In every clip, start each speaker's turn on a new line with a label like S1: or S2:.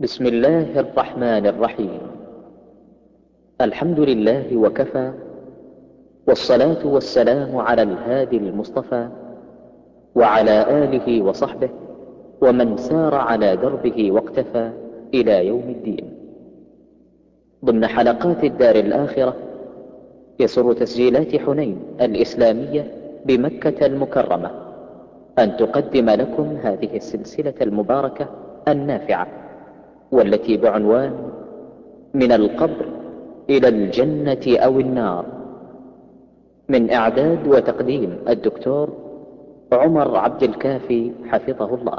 S1: بسم الله الرحمن الرحيم الحمد لله وكفى والصلاة والسلام على الهادي المصطفى وعلى آله وصحبه ومن سار على دربه واقتفى إلى يوم الدين ضمن حلقات الدار الآخرة يسر تسجيلات حنين الإسلامية بمكة المكرمة أن تقدم لكم هذه السلسلة المباركة النافعة والتي بعنوان من القبر إلى الجنة أو النار من إعداد وتقديم الدكتور عمر عبد الكافي حفظه الله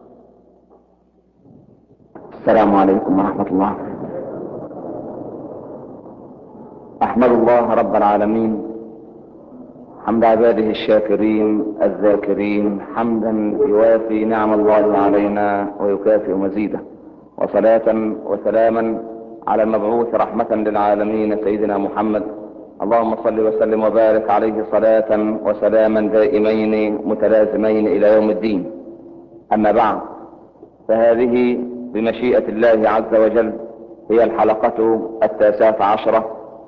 S2: السلام عليكم ورحمة الله أحمد الله رب العالمين حمد عباده الشاكرين الذاكرين حمدا يوافي نعم الله علينا ويكافئ مزيده وصلاة وسلاما على المبعوث رحمة للعالمين سيدنا محمد اللهم صل وسلم وبارك عليه صلاة وسلاما دائمين متلازمين إلى يوم الدين أما بعد فهذه بمشيئة الله عز وجل هي الحلقة التاسعة عشرة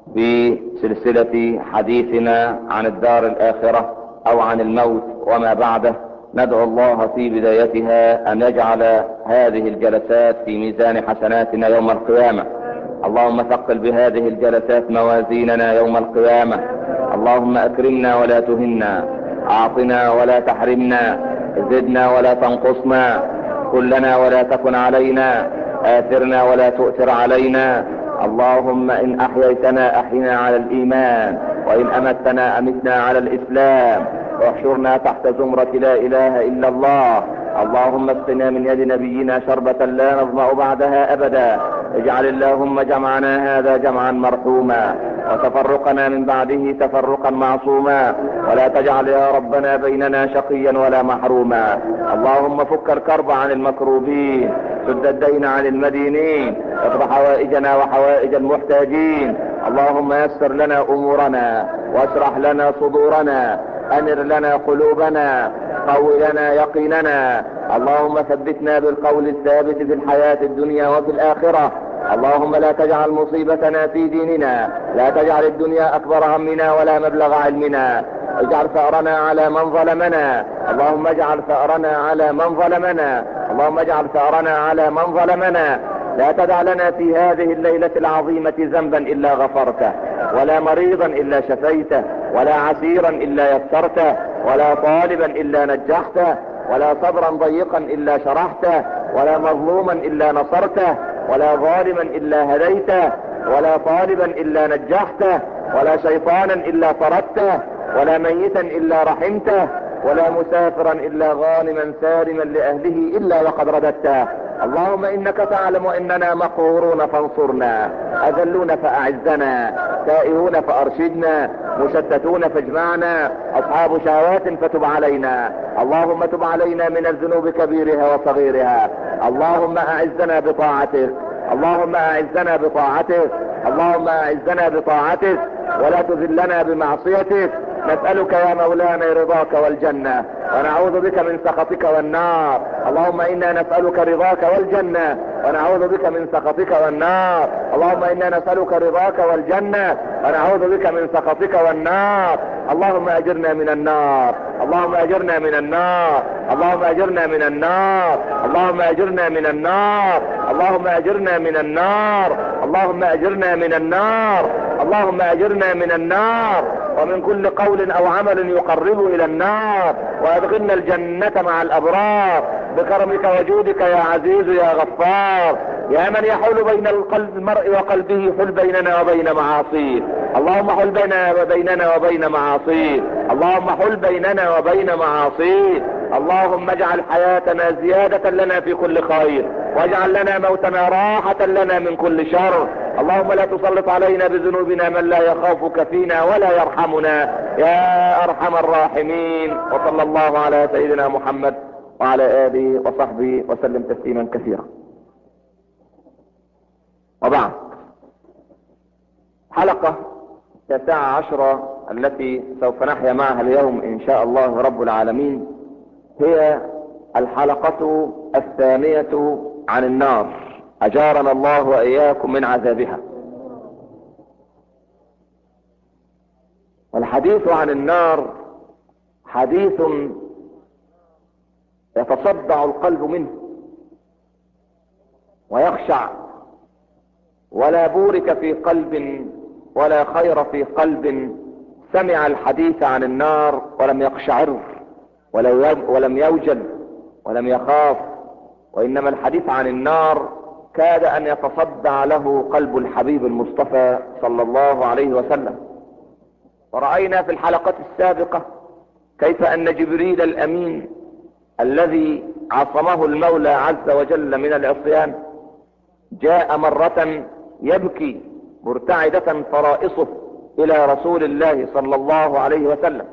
S2: في سلسلة حديثنا عن الدار الآخرة أو عن الموت وما بعده ندعو الله في بدايتها أن يجعل هذه الجلسات في ميزان حسناتنا يوم القيامة اللهم ثقل بهذه الجلسات موازيننا يوم القيامة اللهم أكرمنا ولا تهنا أعطنا ولا تحرمنا زدنا ولا تنقصنا كلنا ولا تكن علينا آثرنا ولا تؤثر علينا اللهم إن أحييتنا أحينا على الإيمان وإن أمتنا أمتنا على الإسلام واحشرنا تحت زمرة لا اله الا الله اللهم اسقنا من يد نبينا شربة لا نظمأ بعدها ابدا اجعل اللهم جمعنا هذا جمعا مرحوما وتفرقنا من بعده تفرقا معصوما ولا تجعل يا ربنا بيننا شقيا ولا محروما اللهم فك الكرب عن المكروبين سد الدين عن المدينين اقض حوائجنا وحوائج المحتاجين اللهم يسر لنا امورنا واشرح لنا صدورنا انر لنا قلوبنا قو لنا يقيننا اللهم ثبتنا بالقول الثابت في الحياة الدنيا وفي الاخرة اللهم لا تجعل مصيبتنا في ديننا لا تجعل الدنيا اكبر همنا ولا مبلغ علمنا اجعل ثأرنا على من ظلمنا اللهم اجعل ثأرنا على من ظلمنا اللهم اجعل ثأرنا على من ظلمنا لا تدع لنا في هذه الليلة العظيمة ذنبا الا غفرته ولا مريضا الا شفيته ولا عسيرا الا يسرته ولا طالبا الا نجحته ولا صبرا ضيقا الا شرحته ولا مظلوما الا نصرته ولا ظالما الا هديته ولا طالبا الا نجحته ولا شيطانا الا طردته ولا ميتا الا رحمته ولا مسافرا الا غانما سالما لاهله الا وقد رددته اللهم انك تعلم اننا مقهورون فانصرنا اذلون فاعزنا تائهون فارشدنا مشتتون فاجمعنا اصحاب شهوات فتب علينا اللهم تب علينا من الذنوب كبيرها وصغيرها اللهم اعزنا بطاعتك اللهم اعزنا بطاعتك اللهم اعزنا بطاعتك ولا تذلنا بمعصيتك نسألك يا مولانا رضاك والجنة ونعوذ بك من سخطك والنار اللهم انا نسألك رضاك والجنة ونعوذ بك من سخطك والنار اللهم انا نسألك رضاك والجنة ونعوذ بك من سخطك والنار اللهم اجرنا من النار اللهم اجرنا من النار اللهم اجرنا من النار اللهم اجرنا من النار اللهم اجرنا من النار اللهم اجرنا من النار اللهم اجرنا من النار ومن كل قول او عمل يقرب الى النار وادخلنا الجنة مع الابرار بكرمك وجودك يا عزيز يا غفار يا من يحول بين القلب المرء وقلبه حل بيننا وبين معاصيه اللهم حل بيننا وبيننا وبين معاصيه اللهم حل بيننا وبين معاصيه اللهم اجعل حياتنا زيادة لنا في كل خير واجعل لنا موتنا راحة لنا من كل شر اللهم لا تسلط علينا بذنوبنا من لا يخافك فينا ولا يرحمنا يا ارحم الراحمين وصلى الله على سيدنا محمد وعلى اله وصحبه وسلم تسليما كثيرا وبعد حلقة تسعة عشرة التي سوف نحيا معها اليوم ان شاء الله رب العالمين هي الحلقة الثانية عن النار اجارنا الله واياكم من عذابها والحديث عن النار حديث يتصدع القلب منه ويخشع ولا بورك في قلب ولا خير في قلب سمع الحديث عن النار ولم يقشعر ولم يوجل ولم يخاف وانما الحديث عن النار كاد ان يتصدع له قلب الحبيب المصطفى صلى الله عليه وسلم ورأينا في الحلقة السابقة كيف ان جبريل الامين الذي عصمه المولى عز وجل من العصيان جاء مرة يبكي مرتعدة فرائصه الى رسول الله صلى الله عليه وسلم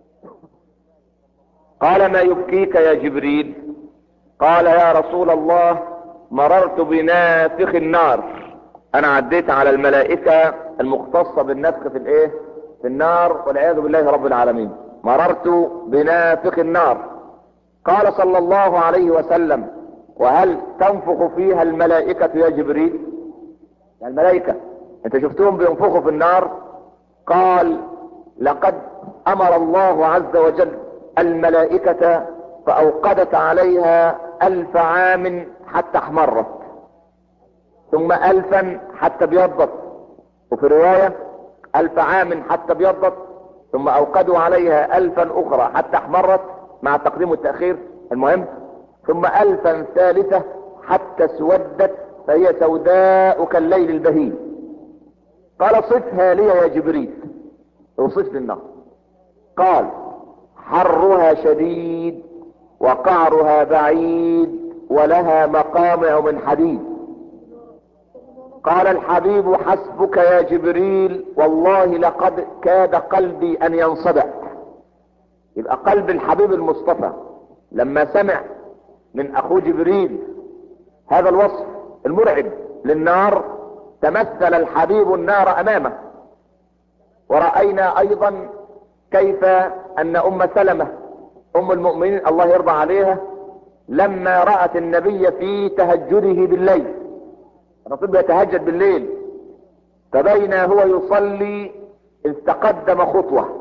S2: قال ما يبكيك يا جبريل قال يا رسول الله مررت بنافخ النار انا عديت على الملائكة المختصة بالنفخ في الايه في النار والعياذ بالله رب العالمين مررت بنافخ النار قال صلى الله عليه وسلم وهل تنفخ فيها الملائكة يا جبريل الملائكة انت شفتهم بينفخوا في النار قال لقد امر الله عز وجل الملائكة فاوقدت عليها الف عام حتى احمرت ثم الفا حتى ابيضت وفي رواية الف عام حتى ابيضت ثم اوقدوا عليها الفا اخرى حتى احمرت مع التقديم والتأخير المهم ثم الفا ثالثة حتى اسودت فهي سوداء كالليل البهيم قال صفها لي يا جبريل اوصف لي النار قال حرها شديد وقعرها بعيد ولها مقامع من حديد قال الحبيب حسبك يا جبريل والله لقد كاد قلبي ان ينصدع يبقى قلب الحبيب المصطفى لما سمع من اخوه جبريل هذا الوصف المرعب للنار تمثل الحبيب النار امامه ورأينا ايضا كيف ان ام سلمة ام المؤمنين الله يرضى عليها لما رأت النبي في تهجده بالليل الرسول يتهجد بالليل فبين هو يصلي اذ تقدم خطوة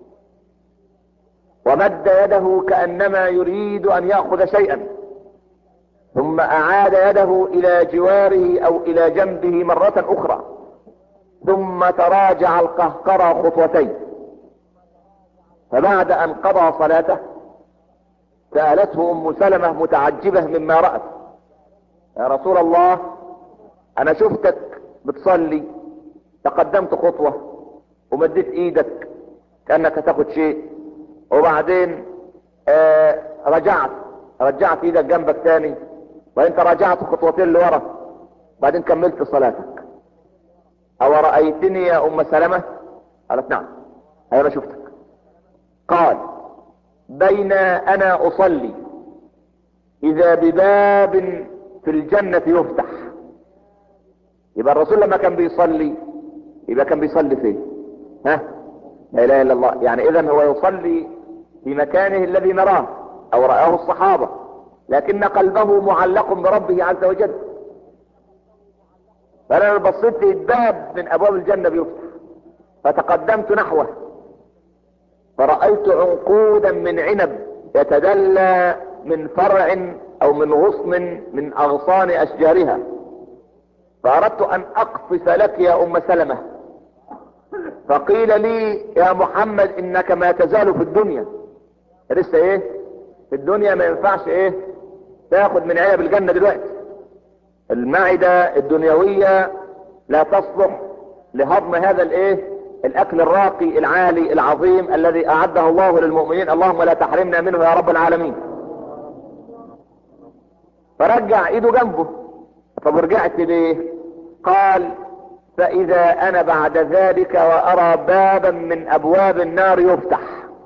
S2: ومد يده كأنما يريد ان يأخذ شيئا ثم اعاد يده الى جواره او الى جنبه مرة اخرى ثم تراجع القهقرى خطوتين فبعد ان قضى صلاته سألته ام سلمة متعجبة مما رأت يا رسول الله انا شفتك بتصلي تقدمت خطوة ومديت ايدك كأنك تاخد شيء وبعدين آه رجعت رجعت ايدك جنبك تاني وانت رجعت خطوتين لورا بعدين كملت صلاتك او رأيتني يا ام سلمة قالت نعم انا شفتك قال بين انا اصلي اذا بباب في الجنة يفتح يبقى الرسول لما كان بيصلي يبقى كان بيصلي فين ها لا اله الا الله يعني اذا هو يصلي في مكانه الذي نراه او رآه الصحابة لكن قلبه معلق بربه عز وجل فانا بصيت في باب من ابواب الجنة بيفتح فتقدمت نحوه فرأيت عنقودا من عنب يتدلى من فرع او من غصن من اغصان اشجارها فاردت ان اقفز لك يا ام سلمة فقيل لي يا محمد انك ما تزال في الدنيا لسه ايه في الدنيا ما ينفعش ايه تاخد من عنب الجنة دلوقتي المعدة الدنيوية لا تصلح لهضم هذا الايه الاكل الراقي العالي العظيم الذي اعده الله للمؤمنين اللهم لا تحرمنا منه يا رب العالمين فرجع ايده جنبه طب رجعت ليه قال فاذا انا بعد ذلك وارى بابا من ابواب النار يفتح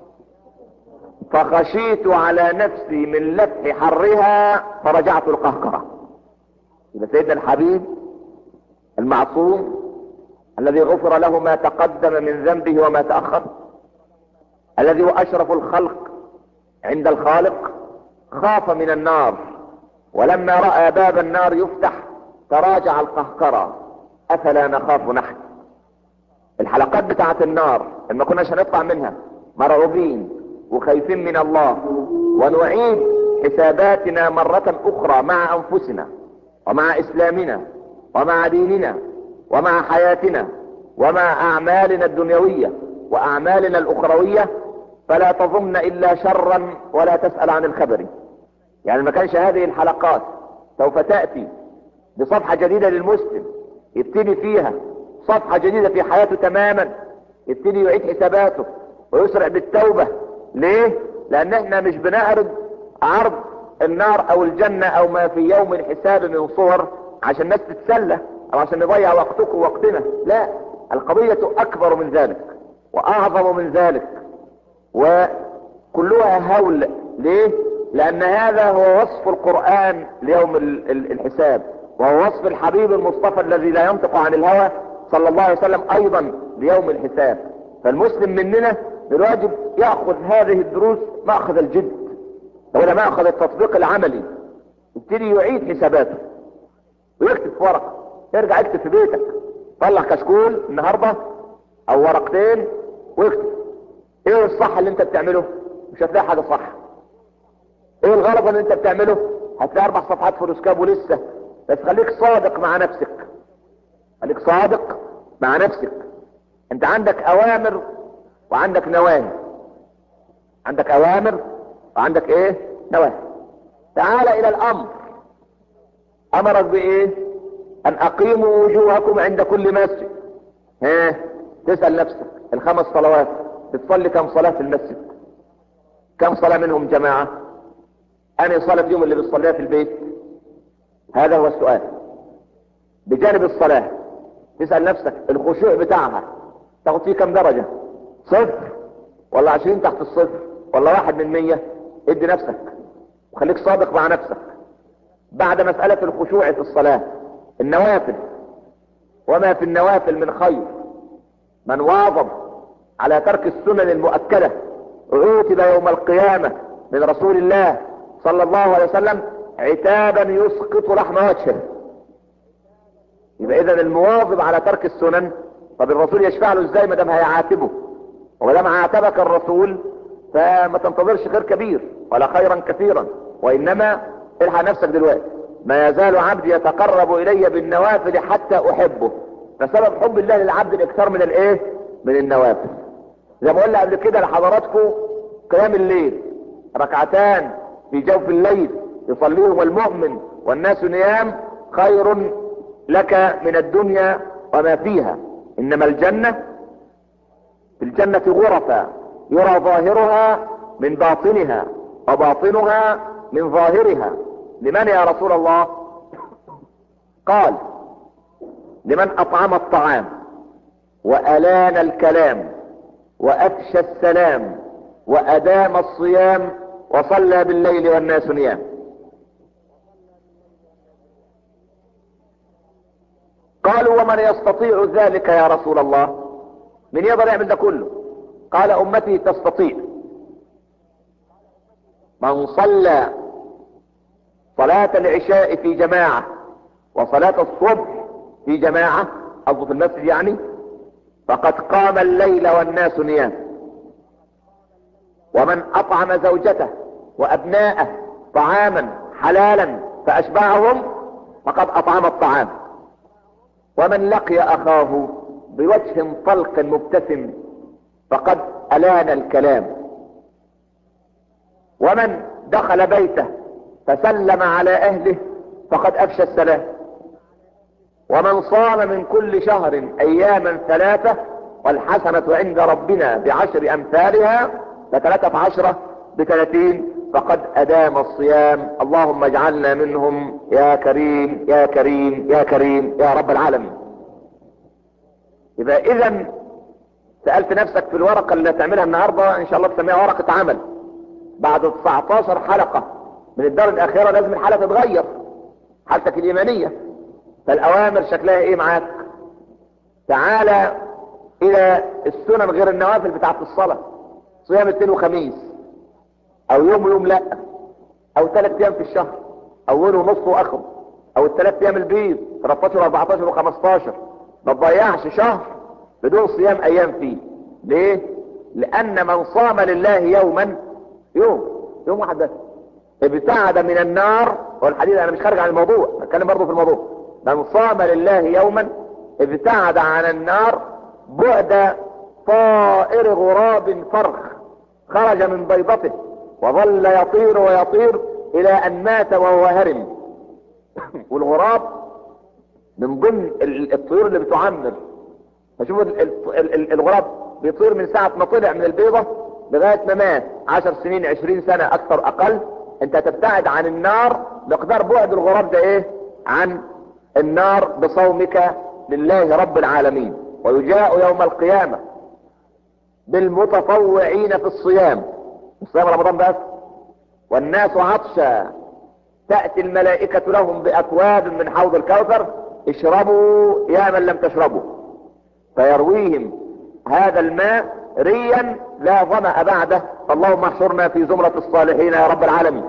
S2: فخشيت على نفسي من لفح حرها فرجعت القهقرة يبقى سيدنا الحبيب المعصوم الذي غفر له ما تقدم من ذنبه وما تأخر الذي هو أشرف الخلق عند الخالق خاف من النار ولما رأى باب النار يفتح تراجع القهقرة افلا نخاف نحن الحلقات بتاعت النار ما كناش هنطلع منها مرعوبين وخايفين من الله ونعيد حساباتنا مرة اخرى مع انفسنا ومع اسلامنا ومع ديننا ومع حياتنا ومع اعمالنا الدنيوية واعمالنا الاخروية فلا تظن الا شرا ولا تسأل عن الخبر يعني ما كانش هذه الحلقات سوف تأتي بصفحة جديدة للمسلم يبتدي فيها صفحة جديدة في حياته تماما يبتدي يعيد حساباته ويسرع بالتوبة ليه لان احنا مش بنعرض عرض النار او الجنة او ما في يوم الحساب من صور عشان الناس تتسلى او عشان نضيع وقتكم ووقتنا لا القضية اكبر من ذلك واعظم من ذلك وكلها هول ليه لان هذا هو وصف القرآن ليوم الحساب وهو وصف الحبيب المصطفى الذي لا ينطق عن الهوى صلى الله عليه وسلم ايضا ليوم الحساب فالمسلم مننا الواجب يأخذ هذه الدروس مأخذ الجد ولا مأخذ التطبيق العملي يبتدي يعيد حساباته ويكتب في ورقة يرجع يكتب في بيتك طلع كشكول النهاردة او ورقتين واكتب ايه الصح اللي انت بتعمله مش هتلاقي حاجة صح ايه الغلط اللي انت بتعمله هتلاقي اربع صفحات فلوسكاب ولسه بس خليك صادق مع نفسك خليك صادق مع نفسك انت عندك اوامر وعندك نواهي عندك اوامر وعندك ايه نواهي تعال الى الامر امرك بايه ان اقيموا وجوهكم عند كل مسجد ها تسأل نفسك الخمس صلوات بتصلي كم صلاة في المسجد كم صلاة منهم جماعة انهي صلاة فيهم اللي بتصليها في البيت هذا هو السؤال بجانب الصلاة تسأل نفسك الخشوع بتاعها تاخد فيه كم درجة صفر ولا عشرين تحت الصفر ولا واحد من مية ادي نفسك وخليك صادق مع نفسك بعد مسألة الخشوع في الصلاة النوافل وما في النوافل من خير من واظب على ترك السنن المؤكدة عوتب يوم القيامة من رسول الله صلى الله عليه وسلم عتابا يسقط لحم وجهه يبقى اذا المواظب على ترك السنن طب الرسول يشفع له ازاي ما دام هيعاتبه وما دام عاتبك الرسول فما تنتظرش خير كبير ولا خيرا كثيرا وانما الحق نفسك دلوقتي ما يزال عبدي يتقرب الي بالنوافل حتى احبه فسبب حب الله للعبد الاكثار من الايه من النوافل زي ما قلنا قبل كده لحضراتكم قيام الليل ركعتان في جوف الليل يصليهم المؤمن والناس نيام خير لك من الدنيا وما فيها انما الجنة في الجنة غرفا يرى ظاهرها من باطنها وباطنها من ظاهرها لمن يا رسول الله قال لمن اطعم الطعام والان الكلام وافشى السلام وادام الصيام وصلى بالليل والناس نيام قالوا ومن يستطيع ذلك يا رسول الله من يقدر يعمل ده كله قال امتي تستطيع من صلى صلاة العشاء في جماعة وصلاة الصبح في جماعة قصده في المسجد يعني فقد قام الليل والناس نيام ومن اطعم زوجته وابناءه طعاما حلالا فاشبعهم فقد اطعم الطعام ومن لقي اخاه بوجه طلق مبتسم فقد الان الكلام ومن دخل بيته فسلم على اهله فقد افشى السلام ومن صام من كل شهر اياما ثلاثة والحسنة عند ربنا بعشر امثالها فثلاثة عشرة بثلاثين فقد ادام الصيام اللهم اجعلنا منهم يا كريم يا كريم يا كريم يا رب العالمين يبقى اذا سألت نفسك في الورقة اللي هتعملها النهاردة ان شاء الله تسميها ورقة عمل بعد 19 حلقة من الدار الاخيرة لازم الحالة تتغير حالتك الايمانية فالاوامر شكلها ايه معاك تعالى الى السنن غير النوافل بتاعت الصلاة صيام اثنين وخميس او يوم ويوم لا او ثلاث ايام في الشهر اوله ونصه واخره او الثلاث ايام البيض 13 و14 و15 ما تضيعش شهر بدون صيام ايام فيه ليه لان من صام لله يوما يوم يوم واحد بس ابتعد من النار والحديث انا مش خارج عن الموضوع بتكلم برضه في الموضوع من صام لله يوما ابتعد عن النار بعد طائر غراب فرخ خرج من بيضته وظل يطير ويطير الى ان مات وهو هرم والغراب من ضمن الطيور اللي بتعمر فشوفوا الغراب بيطير من ساعة ما طلع من البيضة لغاية ما مات عشر سنين عشرين سنة اكثر اقل انت تبتعد عن النار مقدار بعد الغراب ده ايه عن النار بصومك لله رب العالمين ويجاء يوم القيامة بالمتطوعين في الصيام صيام رمضان بس والناس عطشا تأتي الملائكة لهم بأكواب من حوض الكوثر اشربوا يا من لم تشربوا فيرويهم هذا الماء ريا لا ظمأ بعده فاللهم احشرنا في زمرة الصالحين يا رب العالمين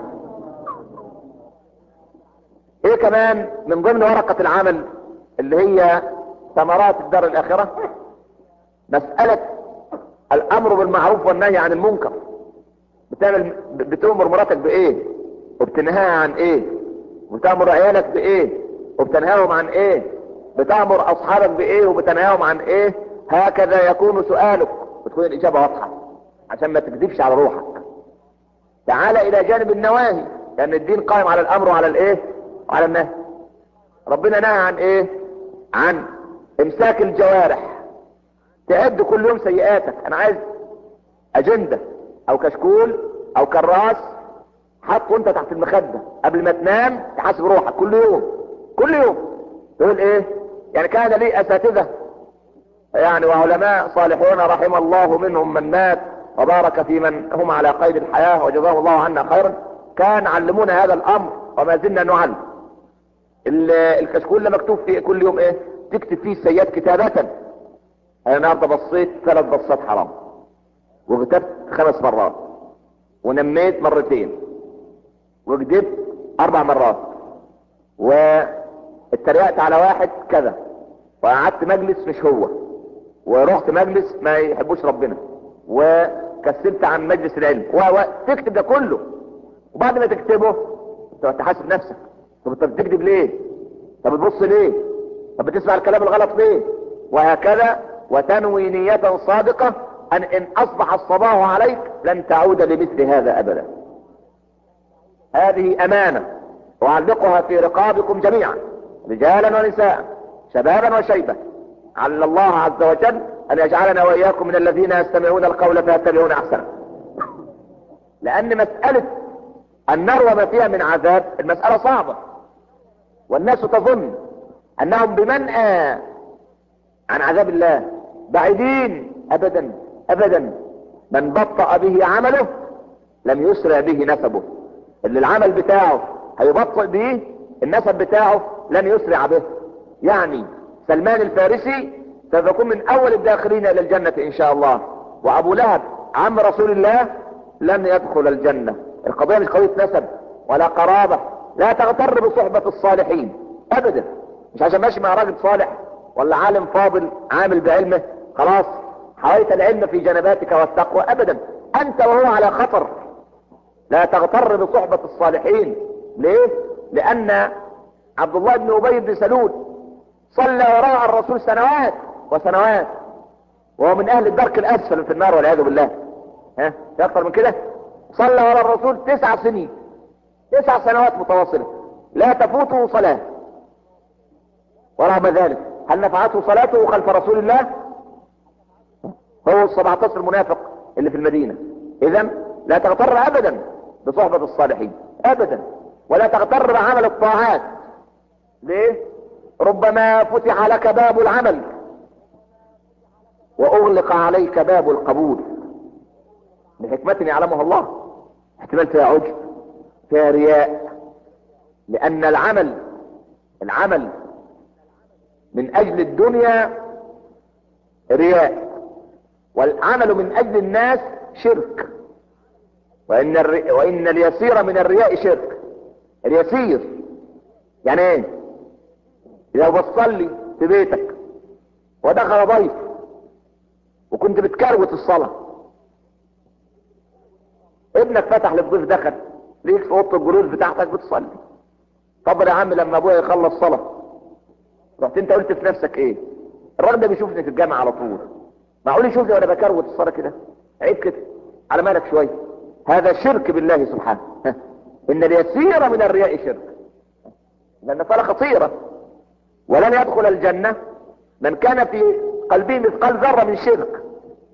S2: ايه كمان من ضمن ورقة العمل اللي هي ثمرات الدار الاخرة مسألة الامر بالمعروف والنهي عن المنكر بتعمل بتؤمر مراتك بايه وبتنهاها عن ايه وبتأمر عيالك بايه وبتنهاهم عن ايه بتأمر اصحابك بايه وبتنهاهم عن ايه هكذا يكون سؤالك وتكون الاجابة واضحة عشان ما تكذبش على روحك تعال الى جانب النواهي لان الدين قائم على الامر وعلى الايه وعلى النهي ربنا نهى عن ايه عن امساك الجوارح تعد كل يوم سيئاتك انا عايز اجندة او كشكول او كراس حطه انت تحت المخدة قبل ما تنام تحاسب روحك كل يوم كل يوم تقول ايه يعني كان لي اساتذة يعني وعلماء صالحون رحم الله منهم من مات وبارك في من هم على قيد الحياة وجزاهم الله عنا خيرا كان علمونا هذا الامر وما زلنا نعلم الكشكول اللي مكتوب فيه كل يوم ايه تكتب فيه السيئات كتابة انا النهارده بصيت ثلاث بصات حرام وكتبت خمس مرات ونميت مرتين وكذبت اربع مرات واتريقت على واحد كذا وقعدت مجلس مش هو ورحت مجلس ما يحبوش ربنا وكسلت عن مجلس العلم وتكتب ده كله وبعد ما تكتبه تبقى تحاسب نفسك طب انت بتكذب ليه طب بتبص ليه طب بتسمع الكلام الغلط ليه وهكذا وتنوي نية صادقة ان ان اصبح الصباح عليك لن تعود لمثل هذا ابدا هذه امانة اعلقها في رقابكم جميعا رجالا ونساء شبابا وشيبة على الله عز وجل ان يجعلنا واياكم من الذين يستمعون القول فيتبعون احسنه لان مسألة النار وما فيها من عذاب المسألة صعبة والناس تظن انهم بمنأى عن عذاب الله بعيدين ابدا ابدا من بطأ به عمله لم يسرع به نسبه اللي العمل بتاعه هيبطئ به النسب بتاعه لن يسرع به يعني سلمان الفارسي سوف يكون من اول الداخلين الى الجنة ان شاء الله وابو لهب عم رسول الله لن يدخل الجنة القضية مش قضية نسب ولا قرابة لا تغتر بصحبة الصالحين ابدا مش عشان ماشي مع راجل صالح ولا عالم فاضل عامل بعلمه خلاص حويت العلم في جنباتك والتقوى ابدا انت وهو على خطر لا تغتر بصحبة الصالحين ليه لان عبد الله بن ابي بن سلول صلى وراء الرسول سنوات وسنوات وهو من اهل الدرك الاسفل في النار والعياذ بالله ها في اكتر من كده صلى وراء الرسول تسع سنين تسع سنوات متواصلة لا تفوته صلاة ورغم ذلك هل نفعته صلاته خلف رسول الله هو السبعتاشر المنافق اللي في المدينة اذا لا تغتر ابدا بصحبة الصالحين ابدا ولا تغتر بعمل الطاعات ليه ربما فتح لك باب العمل واغلق عليك باب القبول بحكمة يعلمها الله احتمال فيها عجب فيها رياء لان العمل العمل من اجل الدنيا رياء والعمل من اجل الناس شرك وان, الري... وإن اليسير من الرياء شرك اليسير
S3: يعني ايه لو بتصلي في بيتك ودخل ضيف وكنت بتكروت الصلاة ابنك فتح للضيف دخل ليك في اوضه الجلوس بتاعتك بتصلي طب يا عم لما ابويا يخلص صلاة رحت انت قلت في نفسك ايه الراجل ده بيشوفني في الجامعة على طول معقول يشوفني وانا بكروت الصلاة كده عيب كده على مالك شوية هذا شرك بالله سبحانه ان اليسير من الرياء شرك لان صلاة خطيرة ولن يدخل الجنة من كان في قلبه مثقال ذرة من شرك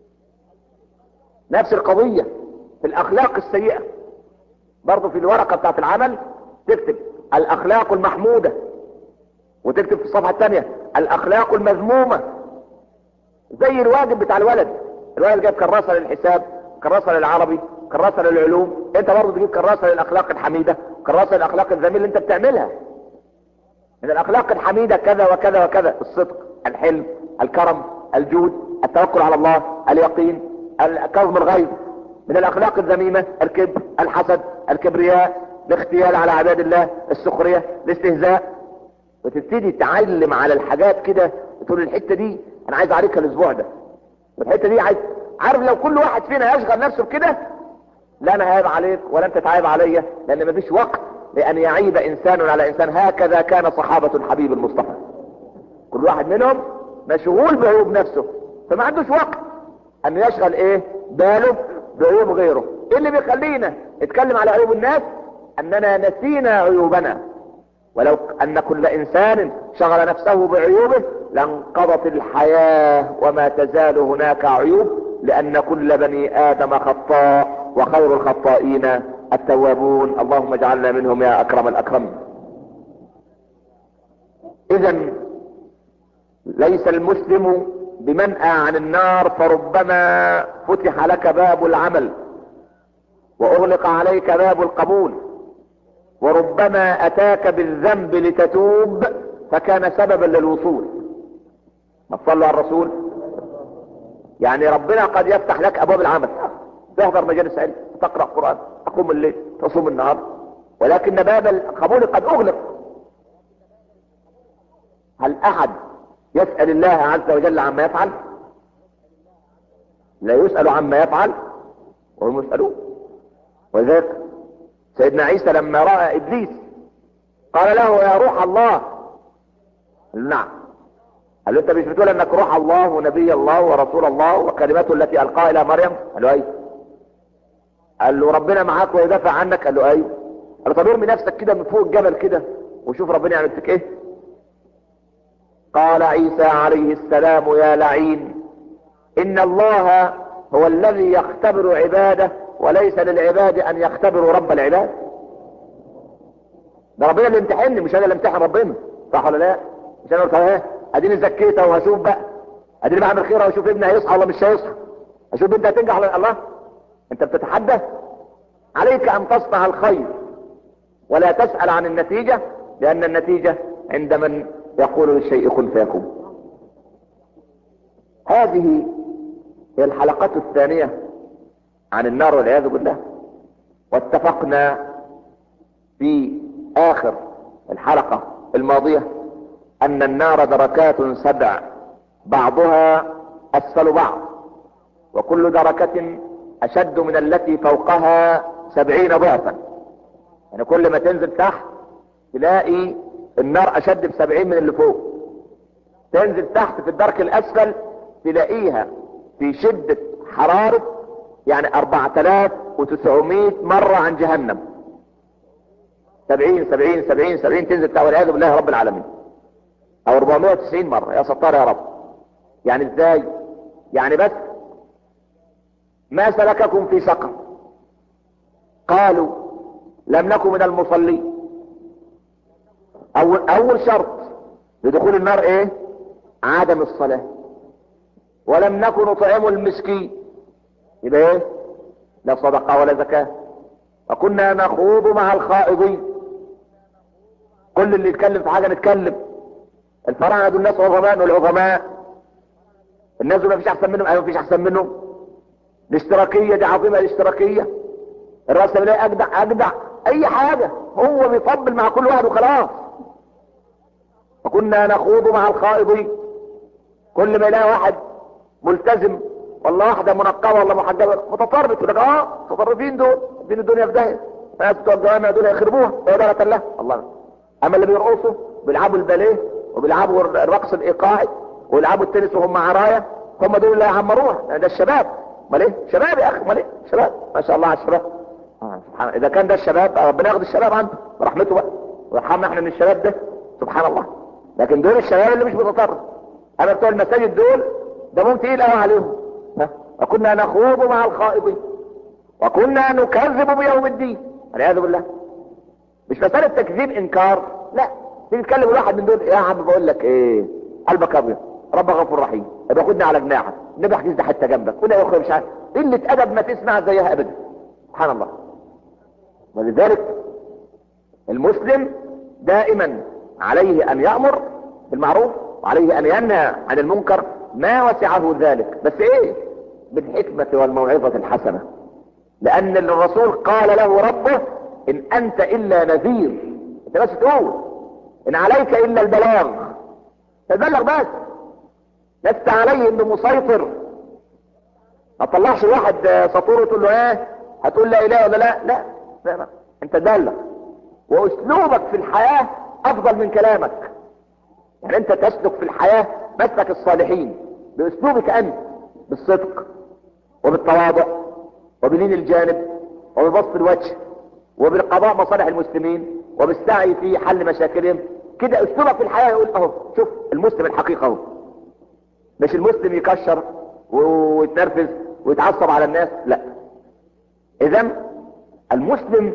S3: نفس القضية في الاخلاق السيئة برضه في الورقة بتاعت العمل تكتب الاخلاق المحمودة وتكتب في الصفحة الثانية الاخلاق المذمومة زي الواجب بتاع الولد الولد جايب كراسة للحساب كراسة للعربي كراسة للعلوم انت برضه تجيب كراسة للاخلاق الحميدة كراسة للاخلاق الذميمة اللي انت بتعملها من الاخلاق الحميدة كذا وكذا وكذا الصدق الحلم الكرم الجود التوكل على الله اليقين كظم الغيظ من الاخلاق الذميمة الكبر الحسد الكبرياء الاختيال على عباد الله السخرية الاستهزاء وتبتدي تعلم على الحاجات كده تقول الحتة دي انا عايز اعرفها الاسبوع ده والحتة دي عايز عارف لو كل واحد فينا يشغل نفسه بكده لا انا هايب عليك ولا انت تعايب عليا لان مفيش وقت لان يعيب انسان على انسان هكذا كان صحابة الحبيب المصطفى كل واحد منهم مشغول بعيوب نفسه فما عندوش وقت ان يشغل ايه باله بعيوب غيره ايه اللي بيخلينا نتكلم على عيوب الناس اننا نسينا عيوبنا ولو ان كل انسان شغل نفسه بعيوبه لانقضت الحياة وما تزال هناك عيوب لان كل بني ادم خطاء وخير الخطائين التوابون اللهم اجعلنا منهم يا اكرم الاكرم اذا ليس المسلم بمنأى عن النار فربما فتح لك باب العمل واغلق عليك باب القبول وربما اتاك بالذنب لتتوب فكان سببا للوصول ما تصلوا على الرسول يعني ربنا قد يفتح لك ابواب العمل تحضر مجالس علم تقرأ قرآن تقوم الليل تصوم النهار ولكن باب القبول قد اغلق هل احد يسأل الله عز وجل عما يفعل لا يسأل عما يفعل وهم يسألون وذلك سيدنا عيسى لما رأى ابليس قال له يا روح الله قال نعم قال له انت مش بتقول انك روح الله ونبي الله ورسول الله وكلمته التي القاها الى مريم قال له ايوه قال له ربنا معاك ويدافع عنك قال له ايوه قال له طب ارمي نفسك كده من فوق الجبل كده وشوف ربنا يعمل فيك ايه قال عيسى عليه السلام يا لعين ان الله هو الذي يختبر عباده وليس للعباد ان يختبروا رب العباد ده ربنا اللي امتحني مش انا اللي امتحن ربنا صح ولا لا مش انا قلت ايه اديني زكيتها وهشوف بقى اديني بعمل خير واشوف ابني هيصحى ولا مش هيصحى اشوف بنتي هتنجح ولا الله انت بتتحدث عليك ان تصنع الخير ولا تسأل عن النتيجة لان النتيجة عند من يقول للشيء كن فيكون هذه هي الحلقة الثانية عن النار والعياذ بالله واتفقنا في اخر الحلقة الماضية ان النار دركات سبع بعضها اسفل بعض وكل دركة اشد من التي فوقها سبعين ضعفا يعني كل ما تنزل تحت تلاقي النار اشد بسبعين من اللي فوق تنزل تحت في الدرك الاسفل تلاقيها في شدة حرارة يعني اربعة الاف وتسعمائة مرة عن جهنم سبعين سبعين سبعين سبعين تنزل تحت والعياذ بالله رب العالمين او 490 مرة يا ستار يا رب يعني ازاي يعني بس ما سلككم في سقر قالوا لم نكن من المصلين اول اول شرط لدخول النار ايه عدم الصلاة ولم نكن نطعم المسكين يبقى ايه لا صدقة ولا زكاة وكنا نخوض مع الخائضين كل اللي يتكلم في حاجة نتكلم الفراعنة دول ناس عظماء والعظماء الناس دول مفيش احسن منهم ايوه مفيش احسن منهم الاشتراكية دي عظيمة الاشتراكية الرأسمالية اجدع اجدع اي حاجة هو بيطبل مع كل واحد وخلاص وكنا نخوض مع الخائضين كل ما يلاقي واحد ملتزم ولا واحده منقبه ولا محجبه متطربه يقول لك اه متطرفين دول دين الدنيا في داهيه ناس بتوع الجوامع دول يخربوها عباده الله الله اما اللي بيرقصوا بيلعبوا الباليه وبيلعبوا الرقص الايقاعي ويلعبوا التنس وهم عرايا هم دول اللي هيعمروها ده الشباب امال ايه شباب يا اخي امال ايه شباب ما شاء الله على الشباب آه سبحان اذا كان ده الشباب ربنا ياخد الشباب عنده برحمته بقى ويرحمنا احنا من الشباب ده سبحان الله لكن دول الشباب اللي مش متطرف اما بتوع المساجد دول ده مهم تقيل قوي عليهم ها وكنا نخوض مع الخائضين وكنا نكذب بيوم الدين والعياذ بالله مش مسألة تكذيب انكار لا تيجي تكلم واحد من دول يا عم بقول لك ايه قلبك ابيض رب غفور رحيم يبقى خدني على جناحك النبي حديث ده حتى جنبك ولا يا اخي مش عارف قله ادب ما تسمع زيها ابدا سبحان الله ولذلك المسلم دائما عليه ان يامر بالمعروف وعليه ان ينهى عن المنكر ما وسعه ذلك بس ايه بالحكمه والموعظه الحسنه لان الرسول قال له ربه ان انت الا نذير انت بس تقول ان عليك الا البلاغ تبلغ بس لست عليه انه مسيطر ما تطلعش واحد سطور وتقول له ايه هتقول لا اله ولا لا لا لا, لا. انت تبلغ واسلوبك في الحياة افضل من كلامك يعني انت تسلك في الحياة مسلك الصالحين باسلوبك انت بالصدق وبالتواضع وبلين الجانب وببسط الوجه وبالقضاء مصالح المسلمين وبالسعي في حل مشاكلهم كده اسلوبك في الحياة يقول اهو شوف المسلم الحقيقة اهو مش المسلم يكشر ويتنرفز ويتعصب على الناس لا اذا المسلم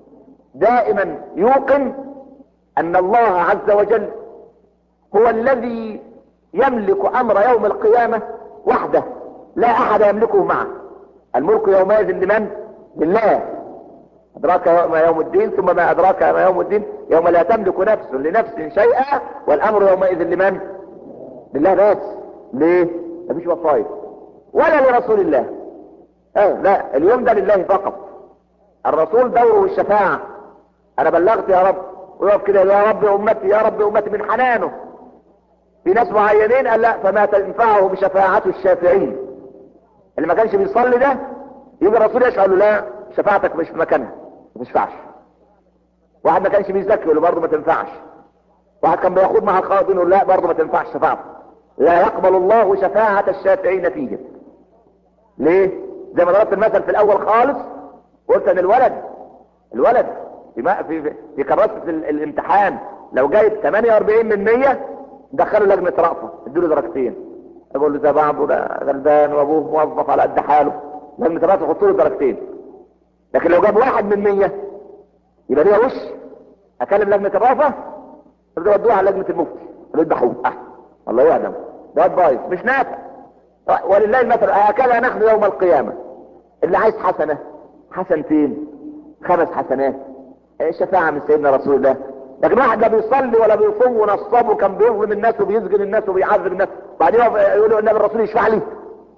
S3: دائما يوقن ان الله عز وجل هو الذي يملك امر يوم القيامة وحده لا احد يملكه معه الملك يومئذ لمن لله ادراك ما يوم الدين ثم ما ادراك ما يوم الدين يوم لا تملك نفس لنفس شيئا والامر يومئذ لمن لله بس ليه مفيش وصايا ولا لرسول الله اه لا اليوم ده لله فقط الرسول دوره الشفاعة انا بلغت يا رب ويقف كده يا رب امتي يا رب امتي من حنانه في ناس معينين قال لا فما تنفعه بشفاعة الشافعين اللي ما كانش بيصلي ده يجي الرسول يشفع له لا شفاعتك مش في مكانها ما تنفعش واحد ما كانش بيزكي يقول له برضه ما تنفعش واحد كان بياخد مع الخاطئين يقول لا برضه ما تنفعش شفاعته لا يقبل الله شفاعة الشافعين فيه ليه زي ما ضربت المثل في الاول خالص قلت ان الولد الولد في ما في في كراسة الامتحان لو جايب 48 من 100 دخله لجنة رأفة ادوا له درجتين اقول له ده بعضه ده غلبان وابوه موظف على قد حاله لجنة رأفة يحط له درجتين لكن لو جاب واحد من 100 يبقى ليها وش اكلم لجنة الرأفة يبقى ودوها على لجنة المفتي قالوا يذبحوه احسن الله يعلم ده بايظ مش نافع ولله المثل هكذا نحن يوم القيامة اللي عايز حسنة حسنتين خمس حسنات شفاعة من سيدنا رسول الله لكن واحد لا بيصلي ولا بيصوم ونصب وكان بيظلم الناس وبيسجن الناس وبيعذب الناس بعدين يقولوا النبي الرسول يشفع لي